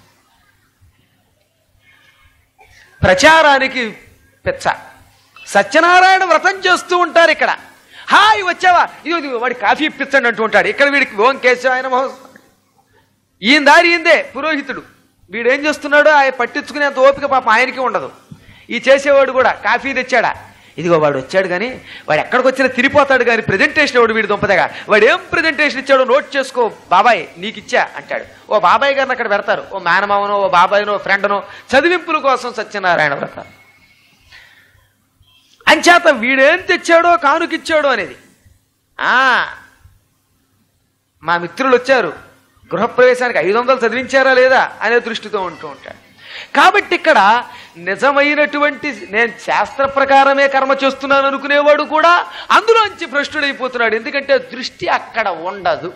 [SPEAKER 2] ప్రచారానికి పెచ్చ సత్యనారాయణ వ్రతం చేస్తూ ఉంటారు ఇక్కడ హాయ్ వచ్చావా ఇదిగో ఇదిగో వాడి కాఫీ ఇప్పించండి అంటూ ఉంటాడు ఇక్కడ వీడికి ఓం కేశవాయన మహో ఈయన దారి ఈందే పురోహితుడు వీడు ఏం చేస్తున్నాడో ఆయన పట్టించుకునేంత ఓపిక పాపం ఆయనకి ఉండదు ఈ చేసేవాడు కూడా కాఫీ తెచ్చాడా ఇదిగో వాడు వచ్చాడు కానీ వాడు ఎక్కడికి వచ్చినా తిరిగిపోతాడు కానీ ప్రజెంటేషన్ ఎవడు వీడు దుంపదగా వాడు ఏం ప్రజెంటేషన్ ఇచ్చాడో నోట్ చేసుకో బాబాయ్ నీకు ఇచ్చా అంటాడు ఓ బాబాయ్ గారిని అక్కడ పెడతారు ఓ మేనమావనో ఓ బాబాయ్నో ఫ్రెండ్నో చదివింపుల కోసం సత్యనారాయణ వ్రతం అంచేత వీడేం తెచ్చాడో కానుకిచ్చాడో అనేది ఆ మా మిత్రులు వచ్చారు గృహప్రవేశానికి ఐదు వందలు చదివించారా లేదా అనే దృష్టితో ఉంటూ ఉంటాడు కాబట్టి ఇక్కడ నిజమైనటువంటి నేను శాస్త్ర ప్రకారమే కర్మ చేస్తున్నాను అనుకునేవాడు కూడా అందులోంచి భ్రష్టుడైపోతున్నాడు ఎందుకంటే దృష్టి అక్కడ ఉండదు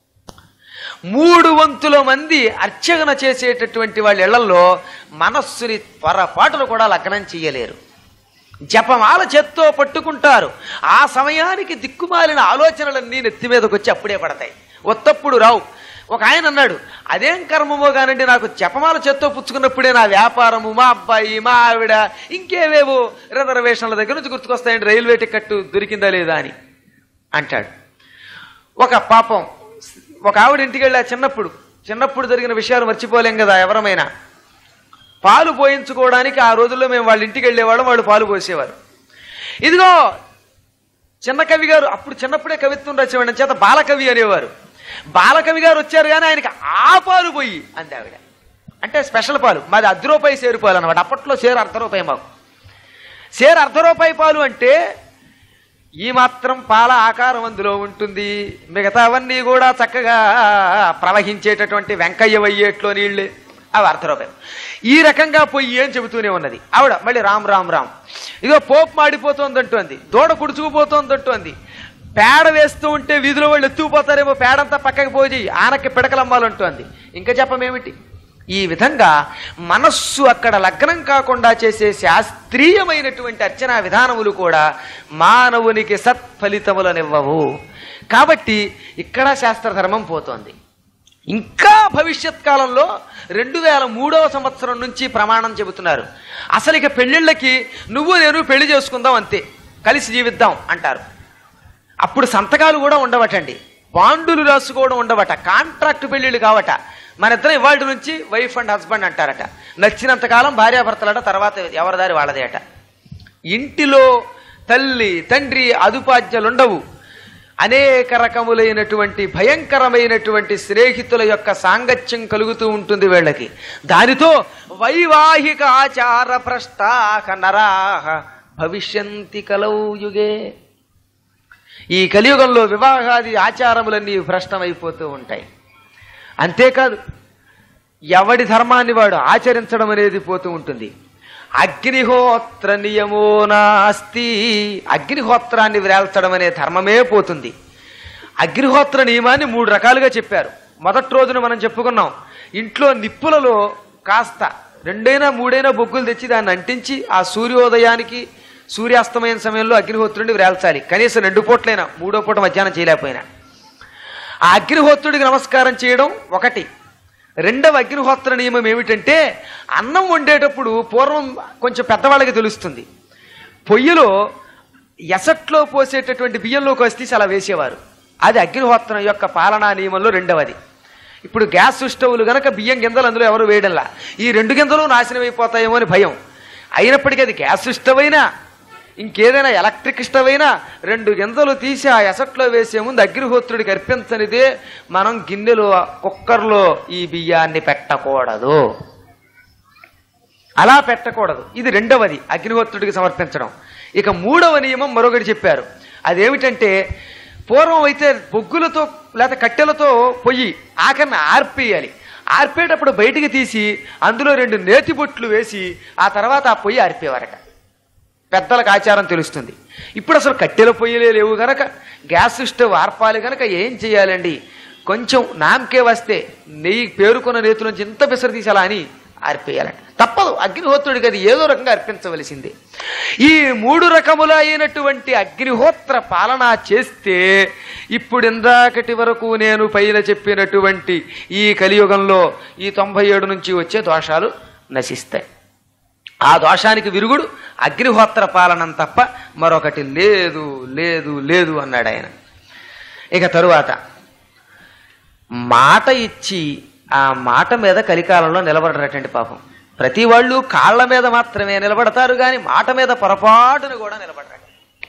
[SPEAKER 2] మూడు వంతుల మంది అర్చన చేసేటటువంటి వాళ్ళ ఇళ్లలో మనస్సుని పొరపాటును కూడా లగ్నం చెయ్యలేరు జపమాల చేత్తో పట్టుకుంటారు ఆ సమయానికి దిక్కుమాలిన ఆలోచనలన్నీ నెత్తి మీదకి వచ్చి అప్పుడే పడతాయి ఒత్తప్పుడు రావు ఒక ఆయన అన్నాడు అదేం కర్మమో కానండి నాకు జపమాల చేత్తో పుచ్చుకున్నప్పుడే నా వ్యాపారము మా అబ్బాయి మా ఆవిడ ఇంకేవేవో రిజర్వేషన్ల దగ్గర నుంచి గుర్తుకొస్తాయండి రైల్వే టికెట్ దొరికిందా లేదా అని అంటాడు ఒక పాపం ఒక ఆవిడ ఇంటికి వెళ్ళా చిన్నప్పుడు చిన్నప్పుడు జరిగిన విషయాలు మర్చిపోలేం కదా ఎవరమైనా పాలు పోయించుకోవడానికి ఆ రోజుల్లో మేము వాళ్ళ ఇంటికి వెళ్ళేవాళ్ళం వాళ్ళు పాలు పోసేవారు ఇదిగో చిన్న కవి గారు అప్పుడు చిన్నప్పుడే కవిత్వం రచన చేత బాలకవి అనేవారు బాలకవి గారు వచ్చారు కానీ ఆయనకి ఆ పాలు పోయి అంది ఆవిడ అంటే స్పెషల్ పాలు మాది అర్ధ రూపాయి సేరు పాలు అనమాట అప్పట్లో సేరు అర్ధ రూపాయి మాకు సేరు అర్ధ రూపాయి పాలు అంటే ఈ మాత్రం పాల ఆకారం అందులో ఉంటుంది మిగతావన్నీ కూడా చక్కగా ప్రవహించేటటువంటి వెంకయ్య వయ్యేట్లో నీళ్ళే అవి అర్ధ రూపాయలు ఈ రకంగా పోయి ఏం చెబుతూనే ఉన్నది ఆవిడ మళ్ళీ రామ్ రామ్ రామ్ ఇదిగో పోపు మాడిపోతోందంటోంది దూడ కుడుచుకుపోతోందంటోంది పేడ వేస్తూ ఉంటే వీధిలో వాళ్ళు ఎత్తుకుపోతారేమో పేడంతా పక్కకి పోయి ఆనకి పిడకలమ్మాలంటోంది ఇంకా చెప్పమేమిటి ఈ విధంగా మనస్సు అక్కడ లగ్నం కాకుండా చేసే శాస్త్రీయమైనటువంటి అర్చనా విధానములు కూడా మానవునికి సత్ఫలితములనివ్వవు కాబట్టి ఇక్కడ శాస్త్రధర్మం పోతోంది ఇంకా భవిష్యత్ కాలంలో రెండు వేల మూడవ సంవత్సరం నుంచి ప్రమాణం చెబుతున్నారు అసలు ఇక పెళ్ళిళ్ళకి నువ్వు నేను పెళ్లి చేసుకుందాం అంతే కలిసి జీవిద్దాం అంటారు అప్పుడు సంతకాలు కూడా ఉండవటండి బాండులు రాసుకోవడం ఉండవట కాంట్రాక్ట్ పెళ్లిళ్ళు కావట మన ఇద్దరం ఇవాళ నుంచి వైఫ్ అండ్ హస్బెండ్ అంటారట నచ్చినంతకాలం భార్యాభర్తలట తర్వాత ఎవరిదారి వాళ్ళదే అట ఇంటిలో తల్లి తండ్రి అదుపాజ్యలుండవు అనేక రకములైనటువంటి భయంకరమైనటువంటి స్నేహితుల యొక్క సాంగత్యం కలుగుతూ ఉంటుంది వీళ్ళకి దానితో వైవాహిక ఆచార భ్రష్టాహ నరాహ భవిష్యంతి కలౌ యుగే ఈ కలియుగంలో వివాహాది ఆచారములన్నీ భ్రష్టమైపోతూ ఉంటాయి అంతేకాదు ఎవడి ధర్మాన్ని వాడు ఆచరించడం అనేది పోతూ ఉంటుంది అగ్నిహోత్ర నియమో నాస్తి అగ్నిహోత్రాన్ని వ్రేల్చడం అనే ధర్మమే పోతుంది అగ్నిహోత్ర నియమాన్ని మూడు రకాలుగా చెప్పారు మొదటి రోజున మనం చెప్పుకున్నాం ఇంట్లో నిప్పులలో కాస్త రెండైనా మూడైనా బొగ్గులు తెచ్చి దాన్ని అంటించి ఆ సూర్యోదయానికి సూర్యాస్తమయం సమయంలో అగ్నిహోత్రుడిని వేల్చాలి కనీసం రెండు పూట్లైనా మూడో పూట మధ్యాహ్నం చేయలేకపోయినా ఆ అగ్నిహోత్రుడికి నమస్కారం చేయడం ఒకటి రెండవ అగ్నిహోత్ర నియమం ఏమిటంటే అన్నం వండేటప్పుడు పూర్వం కొంచెం పెద్దవాళ్ళకి తెలుస్తుంది పొయ్యిలో ఎసట్లో పోసేటటువంటి బియ్యంలో తీసి అలా వేసేవారు అది అగ్నిహోత్రం యొక్క పాలనా నియమంలో రెండవది ఇప్పుడు గ్యాస్ స్టవ్లు గనక బియ్యం గింజలు అందులో ఎవరు వేయడంలా ఈ రెండు గింజలు నాశనం అయిపోతాయేమో అని భయం అయినప్పటికీ అది గ్యాస్ స్టవ్ అయినా ఇంకేదైనా ఎలక్ట్రిక్ స్టవ్ అయినా రెండు గింజలు తీసి ఆ ఎసట్లో వేసే ముందు అగ్నిహోత్రుడికి అర్పించనిదే మనం గిన్నెలో కుక్కర్లో ఈ బియ్యాన్ని పెట్టకూడదు అలా పెట్టకూడదు ఇది రెండవది అగ్నిహోత్రుడికి సమర్పించడం ఇక మూడవ నియమం మరొకటి చెప్పారు అదేమిటంటే పూర్వం అయితే బొగ్గులతో లేకపోతే కట్టెలతో పొయ్యి ఆఖరిని ఆర్పేయాలి ఆర్పేటప్పుడు బయటికి తీసి అందులో రెండు నేతి బొట్లు వేసి ఆ తర్వాత ఆ పొయ్యి ఆర్పేవారట పెద్దలకు ఆచారం తెలుస్తుంది ఇప్పుడు అసలు కట్టెల పొయ్యిలే లేవు గనక గ్యాస్ స్టవ్ ఆర్పాలి గనక ఏం చేయాలండి కొంచెం నామకే వస్తే నెయ్యి పేరుకున్న నేతి నుంచి ఇంత పిసరు తీసి అలా అని ఆర్పేయాలంట తప్పదు అగ్నిహోత్రుడికి అది ఏదో రకంగా అర్పించవలసిందే ఈ మూడు రకముల అయినటువంటి అగ్నిహోత్ర పాలన చేస్తే ఇప్పుడు ఇందాకటి వరకు నేను పైన చెప్పినటువంటి ఈ కలియుగంలో ఈ తొంభై ఏడు నుంచి వచ్చే దోషాలు నశిస్తాయి ఆ దోషానికి విరుగుడు అగ్నిహోత్ర పాలనం తప్ప మరొకటి లేదు లేదు లేదు అన్నాడు ఆయన ఇక తరువాత మాట ఇచ్చి ఆ మాట మీద కలికాలంలో నిలబడరటండి పాపం ప్రతి వాళ్ళు కాళ్ళ మీద మాత్రమే నిలబడతారు కానీ మాట మీద పొరపాటును కూడా నిలబడరు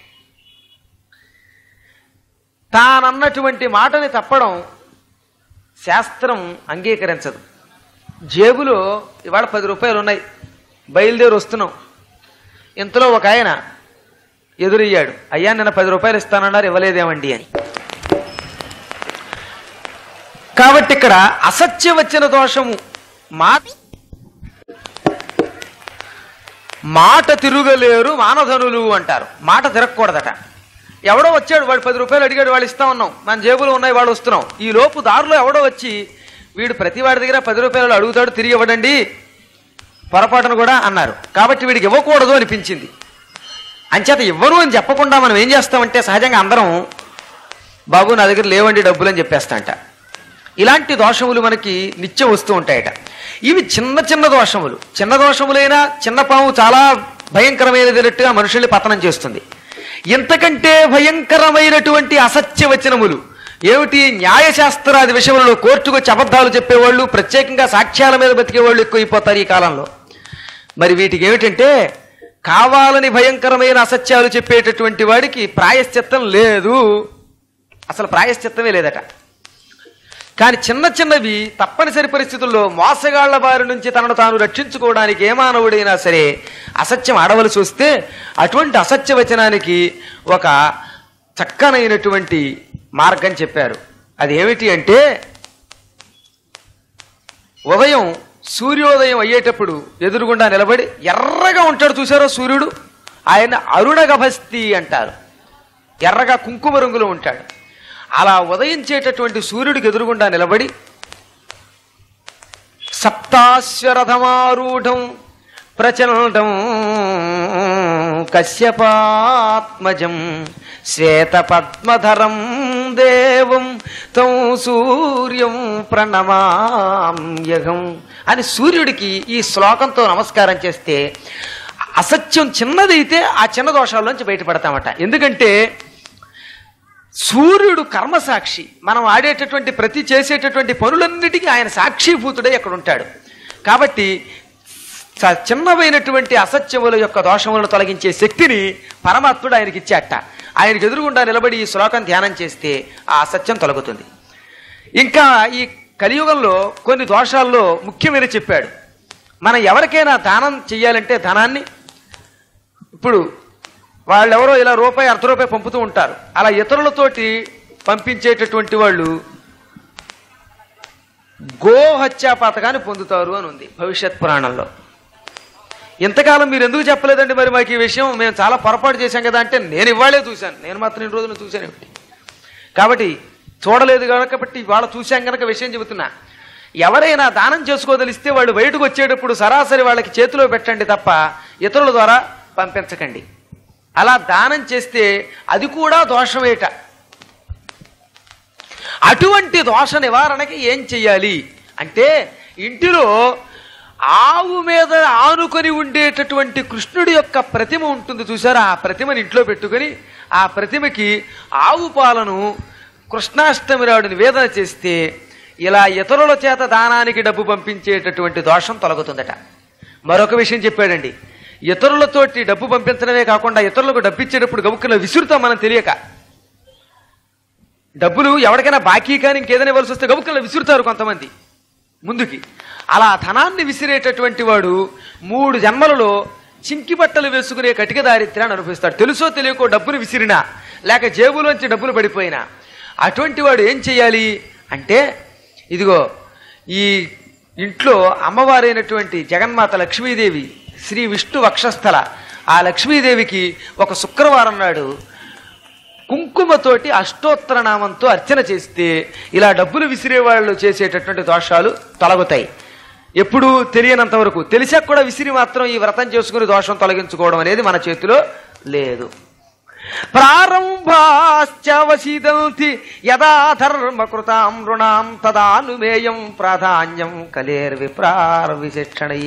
[SPEAKER 2] తానన్నటువంటి మాటని తప్పడం శాస్త్రం అంగీకరించదు జేబులో ఇవాళ పది రూపాయలు ఉన్నాయి బయలుదేరి వస్తున్నాం ఇంతలో ఒక ఆయన ఎదురయ్యాడు అయ్యా నిన్న పది రూపాయలు ఇస్తానన్నారు ఇవ్వలేదేమండి అని కాబట్టి ఇక్కడ అసత్య వచ్చిన దోషము మాట మాట తిరుగలేరు మానధనులు అంటారు మాట తిరగకూడదట ఎవడో వచ్చాడు వాడు పది రూపాయలు అడిగాడు వాడు ఇస్తా ఉన్నాం మన జేబులో ఉన్నాయి వాడు వస్తున్నాం ఈ లోపు దారిలో ఎవడో వచ్చి వీడు ప్రతి వాడి దగ్గర పది రూపాయలు అడుగుతాడు తిరిగి ఇవ్వడండి పొరపాటును కూడా అన్నారు కాబట్టి వీడికి ఇవ్వకూడదు అనిపించింది అంచేత ఇవ్వరు అని చెప్పకుండా మనం ఏం చేస్తామంటే సహజంగా అందరం బాబు నా దగ్గర లేవండి డబ్బులు అని చెప్పేస్తాంట ఇలాంటి దోషములు మనకి నిత్యం వస్తూ ఉంటాయట ఇవి చిన్న చిన్న దోషములు చిన్న దోషములైనా చిన్న పాము చాలా భయంకరమైనదినట్టుగా మనుషుల్ని పతనం చేస్తుంది ఇంతకంటే భయంకరమైనటువంటి అసత్య వచనములు ఏమిటి న్యాయశాస్త్రాది విషయంలో కోర్టుకు వచ్చి అబద్ధాలు చెప్పేవాళ్ళు ప్రత్యేకంగా సాక్ష్యాల మీద బతికేవాళ్ళు ఎక్కువైపోతారు ఈ కాలంలో మరి వీటికి ఏమిటంటే కావాలని భయంకరమైన అసత్యాలు చెప్పేటటువంటి వాడికి ప్రాయశ్చిత్తం లేదు అసలు ప్రాయశ్చిత్తమే లేదట కానీ చిన్న చిన్నవి తప్పనిసరి పరిస్థితుల్లో మోసగాళ్ల బారి నుంచి తనను తాను రక్షించుకోవడానికి ఏ మానవుడైనా సరే అసత్యం ఆడవలసి వస్తే అటువంటి అసత్య వచనానికి ఒక చక్కనైనటువంటి మార్గం చెప్పారు అది ఏమిటి అంటే ఉదయం సూర్యోదయం అయ్యేటప్పుడు ఎదురుగుండా నిలబడి ఎర్రగా ఉంటాడు చూసారో సూర్యుడు ఆయన అరుణగభస్తి అంటారు ఎర్రగా కుంకుమ రంగులో ఉంటాడు అలా ఉదయించేటటువంటి సూర్యుడికి ఎదురుగుండా నిలబడి సప్తాశ్వరథమారూఢం ప్రచండం కశ్యపాత్మజం శ్వేతపద్మధరం దేవం తం సూర్యం ప్రణమామ్యహం అని సూర్యుడికి ఈ శ్లోకంతో నమస్కారం చేస్తే అసత్యం చిన్నదైతే ఆ చిన్న దోషాల్లోంచి బయటపడతామట ఎందుకంటే సూర్యుడు కర్మసాక్షి మనం ఆడేటటువంటి ప్రతి చేసేటటువంటి పనులన్నిటికీ ఆయన సాక్షిభూతుడై అక్కడ ఉంటాడు కాబట్టి స- చిన్నవైనటువంటి అసత్యముల యొక్క దోషములను తొలగించే శక్తిని పరమాత్ముడు ఆయనకి ఇచ్చాట ఆయనకి ఎదురుగుండా నిలబడి ఈ శ్లోకం ధ్యానం చేస్తే ఆ అసత్యం తొలగుతుంది ఇంకా ఈ కలియుగంలో కొన్ని దోషాల్లో ముఖ్యమైన చెప్పాడు మనం ఎవరికైనా దానం చెయ్యాలంటే ధనాన్ని ఇప్పుడు వాళ్ళెవరో ఇలా రూపాయి అర్ధ రూపాయి పంపుతూ ఉంటారు అలా ఇతరులతోటి పంపించేటటువంటి వాళ్ళు గోహత్యా పథకాన్ని పొందుతారు అని ఉంది భవిష్యత్ పురాణంలో ఇంతకాలం మీరు ఎందుకు చెప్పలేదండి మరి మాకు ఈ విషయం మేము చాలా పొరపాటు చేశాం కదా అంటే నేను ఇవాళే చూశాను నేను మాత్రం ఇన్ని రోజులు చూశాను ఏమిటి కాబట్టి చూడలేదు కాబట్టి వాళ్ళ చూశాం కనుక విషయం చెబుతున్నా ఎవరైనా దానం చేసుకోదలిస్తే వాళ్ళు బయటకు వచ్చేటప్పుడు సరాసరి వాళ్ళకి చేతిలో పెట్టండి తప్ప ఇతరుల ద్వారా పంపించకండి అలా దానం చేస్తే అది కూడా దోషమేట అటువంటి దోష నివారణకి ఏం చెయ్యాలి అంటే ఇంటిలో ఆవు మీద ఆనుకొని ఉండేటటువంటి కృష్ణుడి యొక్క ప్రతిమ ఉంటుంది చూసారా ఆ ప్రతిమని ఇంట్లో పెట్టుకొని ఆ ప్రతిమకి ఆవు పాలను కృష్ణాష్టమి నాడు నివేదన చేస్తే ఇలా ఇతరుల చేత దానానికి డబ్బు పంపించేటటువంటి దోషం తొలగుతుందట మరొక విషయం చెప్పాడండి ఇతరులతోటి డబ్బు పంపించడమే కాకుండా ఇతరులకు డబ్బు ఇచ్చేటప్పుడు గబుక్కున విసురుతాం మనం తెలియక డబ్బులు ఎవరికైనా బాకీ కానీ ఇంకేదైనా ఇవ్వాల్సి వస్తే గబుక్కలు విసురుతారు కొంతమంది ముందుకి అలా ధనాన్ని విసిరేటటువంటి వాడు మూడు జన్మలలో చింకి బట్టలు వేసుకునే కటిక దారిద్ర్యాన్ని అనుభవిస్తాడు తెలుసో తెలియకో డబ్బులు విసిరినా లేక జేబులోంచి డబ్బులు పడిపోయినా అటువంటి వాడు ఏం చేయాలి అంటే ఇదిగో ఈ ఇంట్లో అమ్మవారైనటువంటి జగన్మాత లక్ష్మీదేవి శ్రీ విష్ణు వక్షస్థల ఆ లక్ష్మీదేవికి ఒక శుక్రవారం నాడు కుంకుమతోటి అష్టోత్తర నామంతో అర్చన చేస్తే ఇలా డబ్బులు విసిరే వాళ్ళు చేసేటటువంటి దోషాలు తొలగుతాయి ఎప్పుడు తెలియనంత వరకు తెలిసాక కూడా విసిరి మాత్రం ఈ వ్రతం చేసుకుని దోషం తొలగించుకోవడం అనేది మన చేతిలో లేదు ప్రారంభాశ్చవశీదంతి యదా ధర్మకృతాం రుణాం తదానుమేయం ప్రాధాన్యం కలేర్విప్రార్ విశిక్షణై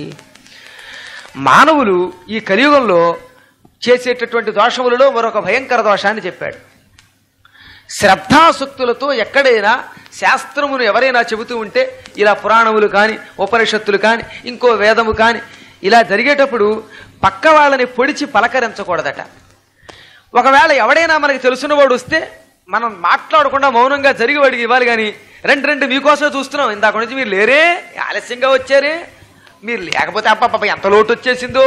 [SPEAKER 2] మానవులు ఈ కలియుగంలో చేసేటటువంటి దోషములలో మరొక భయంకర దోషాన్ని చెప్పాడు శ్రద్ధాసక్తులతో ఎక్కడైనా శాస్త్రమును ఎవరైనా చెబుతూ ఉంటే ఇలా పురాణములు కానీ ఉపనిషత్తులు కానీ ఇంకో వేదము కానీ ఇలా జరిగేటప్పుడు పక్క వాళ్ళని పొడిచి పలకరించకూడదట ఒకవేళ ఎవడైనా మనకి తెలుసున్నవాడు వస్తే మనం మాట్లాడకుండా మౌనంగా జరిగి వాడికి ఇవ్వాలి కానీ రెండు రెండు మీకోసమే చూస్తున్నాం ఇందాక నుంచి మీరు లేరే ఆలస్యంగా వచ్చారే మీరు లేకపోతే అప్ప ఎంత లోటు వచ్చేసిందో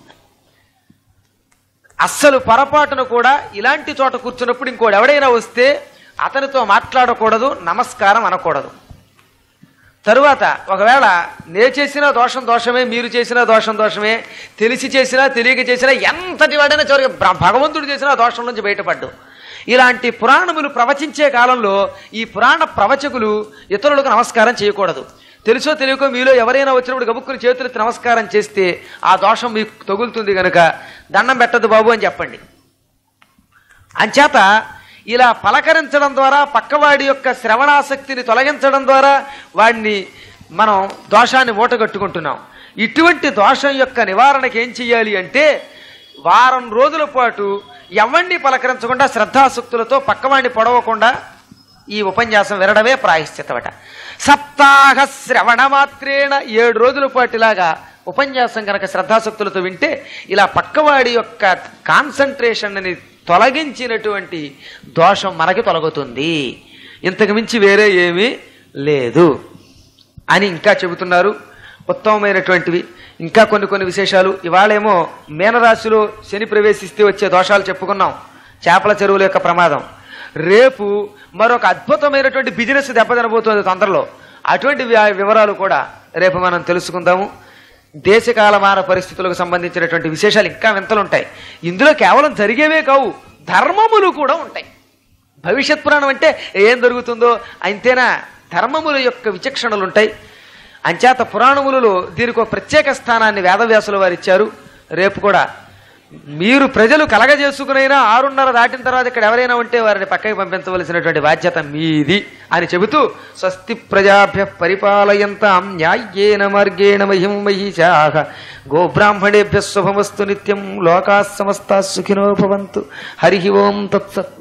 [SPEAKER 2] అస్సలు పొరపాటును కూడా ఇలాంటి చోట కూర్చున్నప్పుడు ఇంకోటి ఎవడైనా వస్తే అతనితో మాట్లాడకూడదు నమస్కారం అనకూడదు తరువాత ఒకవేళ నే చేసిన దోషం దోషమే మీరు చేసిన దోషం దోషమే తెలిసి చేసినా తెలియక చేసినా ఎంతటి వాడైనా చివరికి బ్ర- భగవంతుడు చేసిన దోషం నుంచి బయటపడ్డు ఇలాంటి పురాణములు ప్రవచించే కాలంలో ఈ పురాణ ప్రవచకులు ఇతరులకు నమస్కారం చేయకూడదు తెలుసో తెలియకో మీలో ఎవరైనా వచ్చినప్పుడు గబుక్కుని చేతులెత్తి నమస్కారం చేస్తే ఆ దోషం మీకు తగులుతుంది గనుక దండం పెట్టద్దు బాబు అని చెప్పండి అంచేత ఇలా పలకరించడం ద్వారా పక్కవాడి యొక్క శ్రవణాసక్తిని తొలగించడం ద్వారా వాడిని మనం దోషాన్ని మూటగట్టుకుంటున్నాం ఇటువంటి దోషం యొక్క నివారణకి ఏం చెయ్యాలి అంటే వారం రోజుల పాటు ఎవరిని పలకరించకుండా శ్రద్ధాసక్తులతో పక్కవాడిని పొడవకుండా ఈ ఉపన్యాసం వినడమే ప్రాయశ్చితమట సప్తాహ శ్రవణ మాత్రేణ ఏడు రోజుల పాటు ఇలాగా ఉపన్యాసం కనుక శ్రద్ధాసక్తులతో వింటే ఇలా పక్కవాడి యొక్క కాన్సన్ట్రేషన్ని తొలగించినటువంటి దోషం మనకి తొలగుతుంది ఇంతకు మించి వేరే ఏమీ లేదు అని ఇంకా చెబుతున్నారు ఉత్తమమైనటువంటివి ఇంకా కొన్ని కొన్ని విశేషాలు ఇవాళేమో మీనరాశిలో శని ప్రవేశిస్తే వచ్చే దోషాలు చెప్పుకున్నాం చేపల చెరువుల యొక్క ప్రమాదం రేపు మరొక అద్భుతమైనటువంటి బిజినెస్ దెబ్బతినబోతోంది తొందరలో అటువంటి వి- వివరాలు కూడా రేపు మనం తెలుసుకుందాము దేశకాలమాన పరిస్థితులకు సంబంధించినటువంటి విశేషాలు ఇంకా వింతలు ఉంటాయి ఇందులో కేవలం జరిగేవే కావు ధర్మములు కూడా ఉంటాయి భవిష్యత్ పురాణం అంటే ఏం జరుగుతుందో అంతేనా ధర్మముల యొక్క విచక్షణలు ఉంటాయి అంచేత పురాణములలో దీనికి ఒక ప్రత్యేక స్థానాన్ని వేదవ్యాసుల వారు ఇచ్చారు రేపు కూడా మీరు ప్రజలు కలగజేసుకునైనా ఆరున్నర దాటిన తర్వాత ఇక్కడ ఎవరైనా ఉంటే వారిని పక్కకి పంపించవలసినటువంటి బాధ్యత మీది అని చెబుతూ స్వస్తి ప్రజాభ్య పరిపాలయంతాం న్యాయ్యేన మార్గేణ మహిం మహిషాహ గోబ్రాహ్మణేభ్య శుభమస్తు నిత్యం లోకా సమస్తా సుఖినో భవంతు హరి ఓం తత్సత్